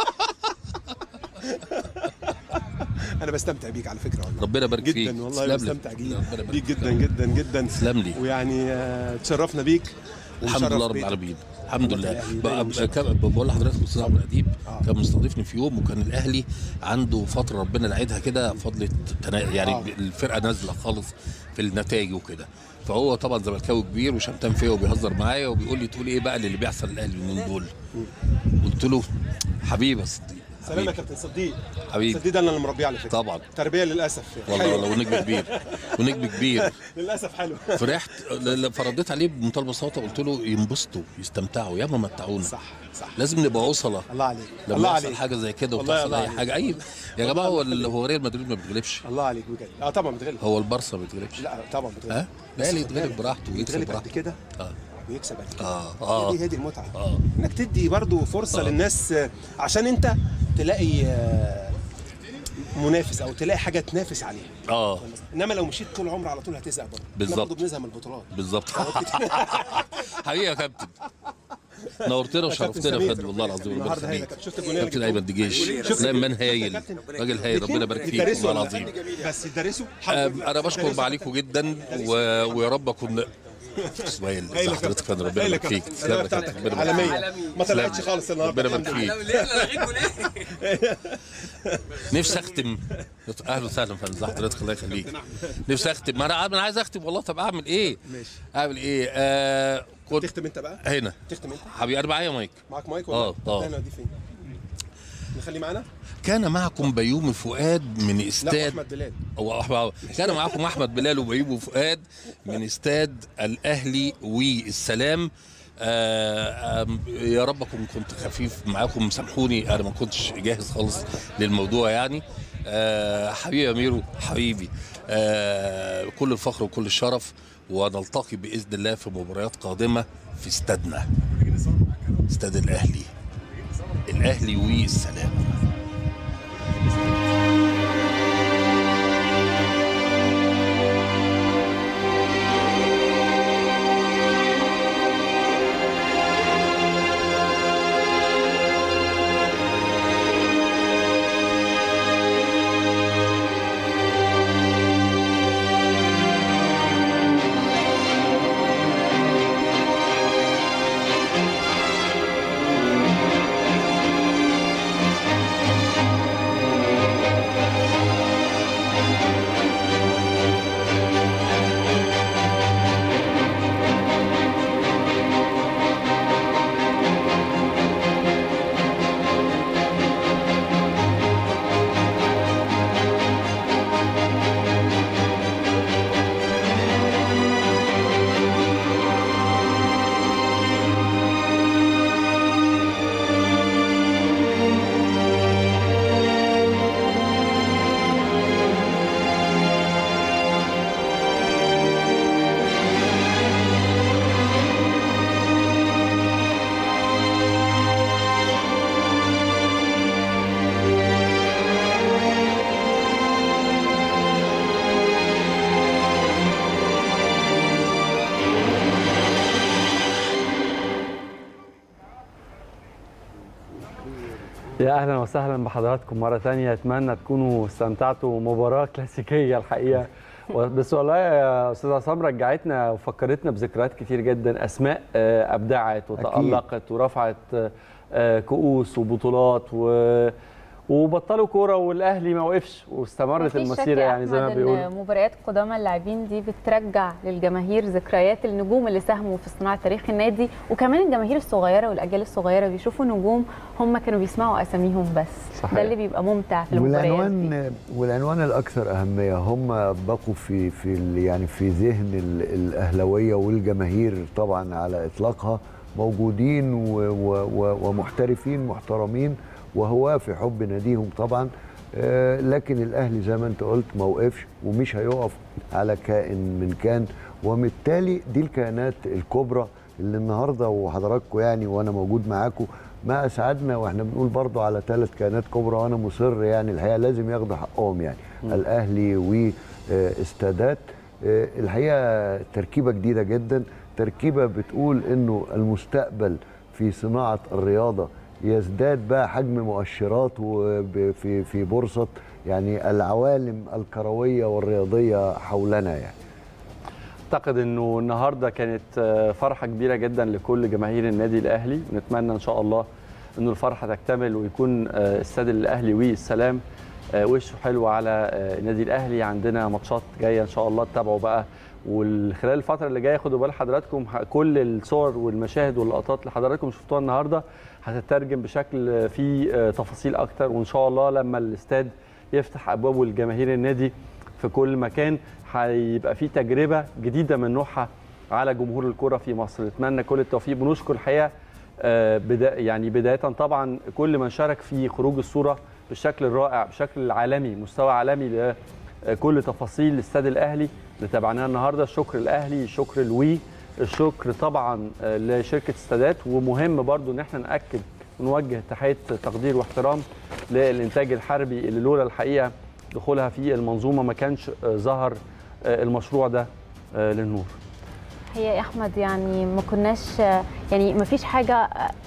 انا بستمتع بيك على فكره والله ربنا يبارك فيك جدا والله تسلم لي. بستمتع جدا ربنا يبارك بيك فيك. جدا جدا جدا تسلم لي ويعني آه، تشرفنا بيك الحمد ونشرف لله رب بيتك. العالمين الحمد لله الأهلي بقى دايماً مش كان- بقول لحضرتك استاذ عمرو اديب كان مستضيفني في يوم وكان الاهلي عنده فتره ربنا لعيدها كده فضلت تنا... يعني آه. الفرقه نازله خالص في النتائج وكده فهو طبعا زملكاوي كبير وشمتان فيا وبيهزر معايا وبيقول لي تقول ايه بقى اللي بيحصل للاهلي اليومين دول قلت له حبيبي يا صديقي سلام يا كابتن صديق حبيبي صديق ده انا اللي مربيه على فكره طبعا تربيه للاسف والله حلوة. والله ونجم كبير ونجم كبير للاسف حلو فرحت ل- ل- فرديت عليه بمنتهى البساطه قلت له ينبسطوا يستمتعوا ياما متعونا صح صح لازم نبقى وصله الله عليك لما الله يحصل عليك حاجه زي كده والله وتحصل الله اي عليك. حاجه اي يا جماعه هو ال- هو ريال مدريد ما بيتغلبش الله عليك بجد اه طبعا بتغلب هو البارسا ما بيتغلبش لا طبعا بتغلب ها بس لا خد يتغلب بالك، براحته ويكسب يتغلب قد براحته كده اه ويكسب قد كده اه هي اه دي هي دي المتعه اه انك تدي برضو فرصه آه. للناس آه، عشان انت تلاقي آه، منافس او تلاقي حاجه تنافس عليها اه انما لو مشيت طول عمر على طول هتزهق برضه إحنا بالظبط. برضه بنزهق من البطولات بالظبط حقيقه يا كابتن نورتنا وشرفتنا يا فندم والله العظيم ربنا النهارده هايله يخليك كابتن شفت الجونين كابتن ايمن دجيش لا من هايل راجل هايل ربنا يبارك فيك يدرسوا والله ولا- العظيم بس يدرسوا آه، انا بشكر معاليكم جدا و... ويا رب اكون اسماعيل ازي هايلة حضرتك يا فندم ربنا هايلة يبارك فيك كابتن. تسلم يا بتاعتك كابتن ربنا يبارك عالمية. فيك. ما طلعتش تسلم. خالص النهارده ربنا يبارك فيك نفسي اختم اهلا وسهلا فندم ازي حضرتك الله يخليك نفسي اختم ما انا انا عايز اختم والله طب اعمل ايه؟ ماشي اعمل ايه؟ آه كنت تختم انت بقى هنا تختم انت حبيبي انا معايا مايك معاك مايك ولا اه اه انا دي فين نخليه معانا كان معكم بيومي فؤاد من لا استاد احمد بلال هو أحمد- كان معكم احمد بلال وبيومي فؤاد من استاد الاهلي والسلام آه آم، يا رب اكون كنت خفيف معاكم سامحوني انا ما كنتش جاهز خالص للموضوع يعني آه حبيبي يا ميرو حبيبي آه كل الفخر وكل الشرف ونلتقي باذن الله في مباريات قادمه في استادنا استاد الاهلي الاهلي والسلام يا اهلا وسهلا بحضراتكم مره ثانيه اتمنى تكونوا استمتعتوا مباراه كلاسيكيه الحقيقه و- بس والله يا استاذ عصام رجعتنا وفكرتنا بذكريات كتير جدا اسماء آه، ابدعت وتالقت ورفعت آه، كؤوس وبطولات و وبطلوا كوره والاهلي ما وقفش واستمرت مفيش شك المسيره يا يعني زي ما أحمد بيقولوا إن مباريات قدامى اللاعبين دي بترجع للجماهير ذكريات النجوم اللي ساهموا في صناعه تاريخ النادي وكمان الجماهير الصغيره والاجيال الصغيره بيشوفوا نجوم هم كانوا بيسمعوا اساميهم بس صحيح. ده اللي بيبقى ممتع في المباريات دي. والعنوان والعنوان الاكثر اهميه هم بقوا في في ال- يعني في ذهن ال- الاهلاويه والجماهير طبعا على اطلاقها موجودين و و و ومحترفين محترمين وهو في حب ناديهم طبعا آه، لكن الاهلي زي ما انت قلت ما وقفش ومش هيقف على كائن من كان وبالتالي دي الكيانات الكبرى اللي النهارده وحضراتكم يعني وانا موجود معاكم ما اسعدنا واحنا بنقول برضو على ثلاث كيانات كبرى وانا مصر يعني الحقيقه لازم ياخدوا حقهم يعني مم. الاهلي واستادات الحقيقه تركيبه جديده جدا تركيبه بتقول انه المستقبل في صناعه الرياضه يزداد بقى حجم مؤشراته في في بورصه يعني العوالم الكرويه والرياضيه حولنا يعني اعتقد انه النهارده كانت آه، فرحه كبيره جدا لكل جماهير النادي الاهلي ونتمنى ان شاء الله انه الفرحه تكتمل ويكون آه، استاد الاهلي والسلام آه، وشه حلو على آه، النادي الاهلي عندنا ماتشات جايه ان شاء الله تتابعوا بقى وخلال الفتره اللي جايه خدوا بال حضراتكم ح- كل الصور والمشاهد واللقطات اللي حضراتكم شفتوها النهارده هتترجم بشكل آه، فيه آه، تفاصيل اكتر وان شاء الله لما الاستاد يفتح ابوابه لجماهير النادي في كل مكان هيبقى في تجربه جديده من نوعها على جمهور الكره في مصر نتمنى كل التوفيق بنشكر الحقيقه آه، بدا يعني بدايه طبعا كل من شارك في خروج الصوره بالشكل الرائع بشكل عالمي مستوى عالمي لكل تفاصيل الاستاد الاهلي اللي تابعناها النهارده الشكر الاهلي الشكر الوي الشكر طبعا آه، لشركه استادات ومهم برضو ان احنا ناكد ونوجه تحيه تقدير واحترام للانتاج الحربي اللي لولا الحقيقه دخولها في المنظومه ما كانش آه، ظهر آه، المشروع ده آه، للنور هي يا احمد يعني ما كناش يعني ما فيش حاجه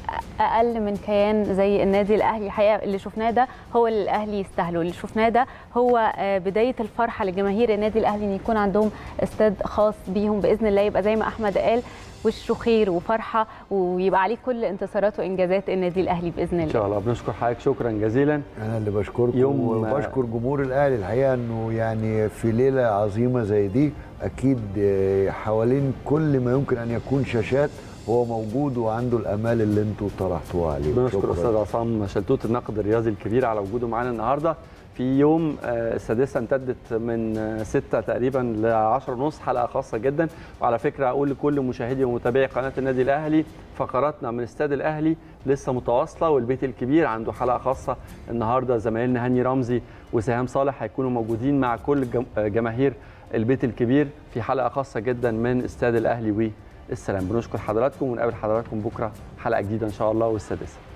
اقل من كيان زي النادي الاهلي الحقيقه اللي شفناه ده هو اللي الاهلي يستاهله اللي شفناه ده هو بدايه الفرحه لجماهير النادي الاهلي ان يكون عندهم استاد خاص بيهم باذن الله يبقى زي ما احمد قال وشه خير وفرحه ويبقى عليه كل انتصارات وانجازات النادي الاهلي باذن الله ان شاء الله بنشكر حضرتك شكرا جزيلا انا اللي بشكركم يوم- وبشكر جمهور الاهلي الحقيقه انه يعني في ليله عظيمه زي دي اكيد آه، حوالين كل ما يمكن ان يكون شاشات هو موجود وعنده الامال اللي انتم طرحتوها عليه بنشكر شكراً. استاذ عصام شلتوت الناقد الرياضي الكبير على وجوده معانا النهارده في يوم آه، السادسه امتدت من آه، 6 تقريبا ل 10 ونص حلقه خاصه جدا وعلى فكره اقول لكل مشاهدي ومتابعي قناه النادي الاهلي فقراتنا من استاد الاهلي لسه متواصله والبيت الكبير عنده حلقه خاصه النهارده زمايلنا هاني رمزي وسهام صالح هيكونوا موجودين مع كل جم- آه، جماهير البيت الكبير في حلقه خاصه جدا من استاد الاهلي والسلام بنشكر حضراتكم ونقابل حضراتكم بكره حلقه جديده ان شاء الله والسادسه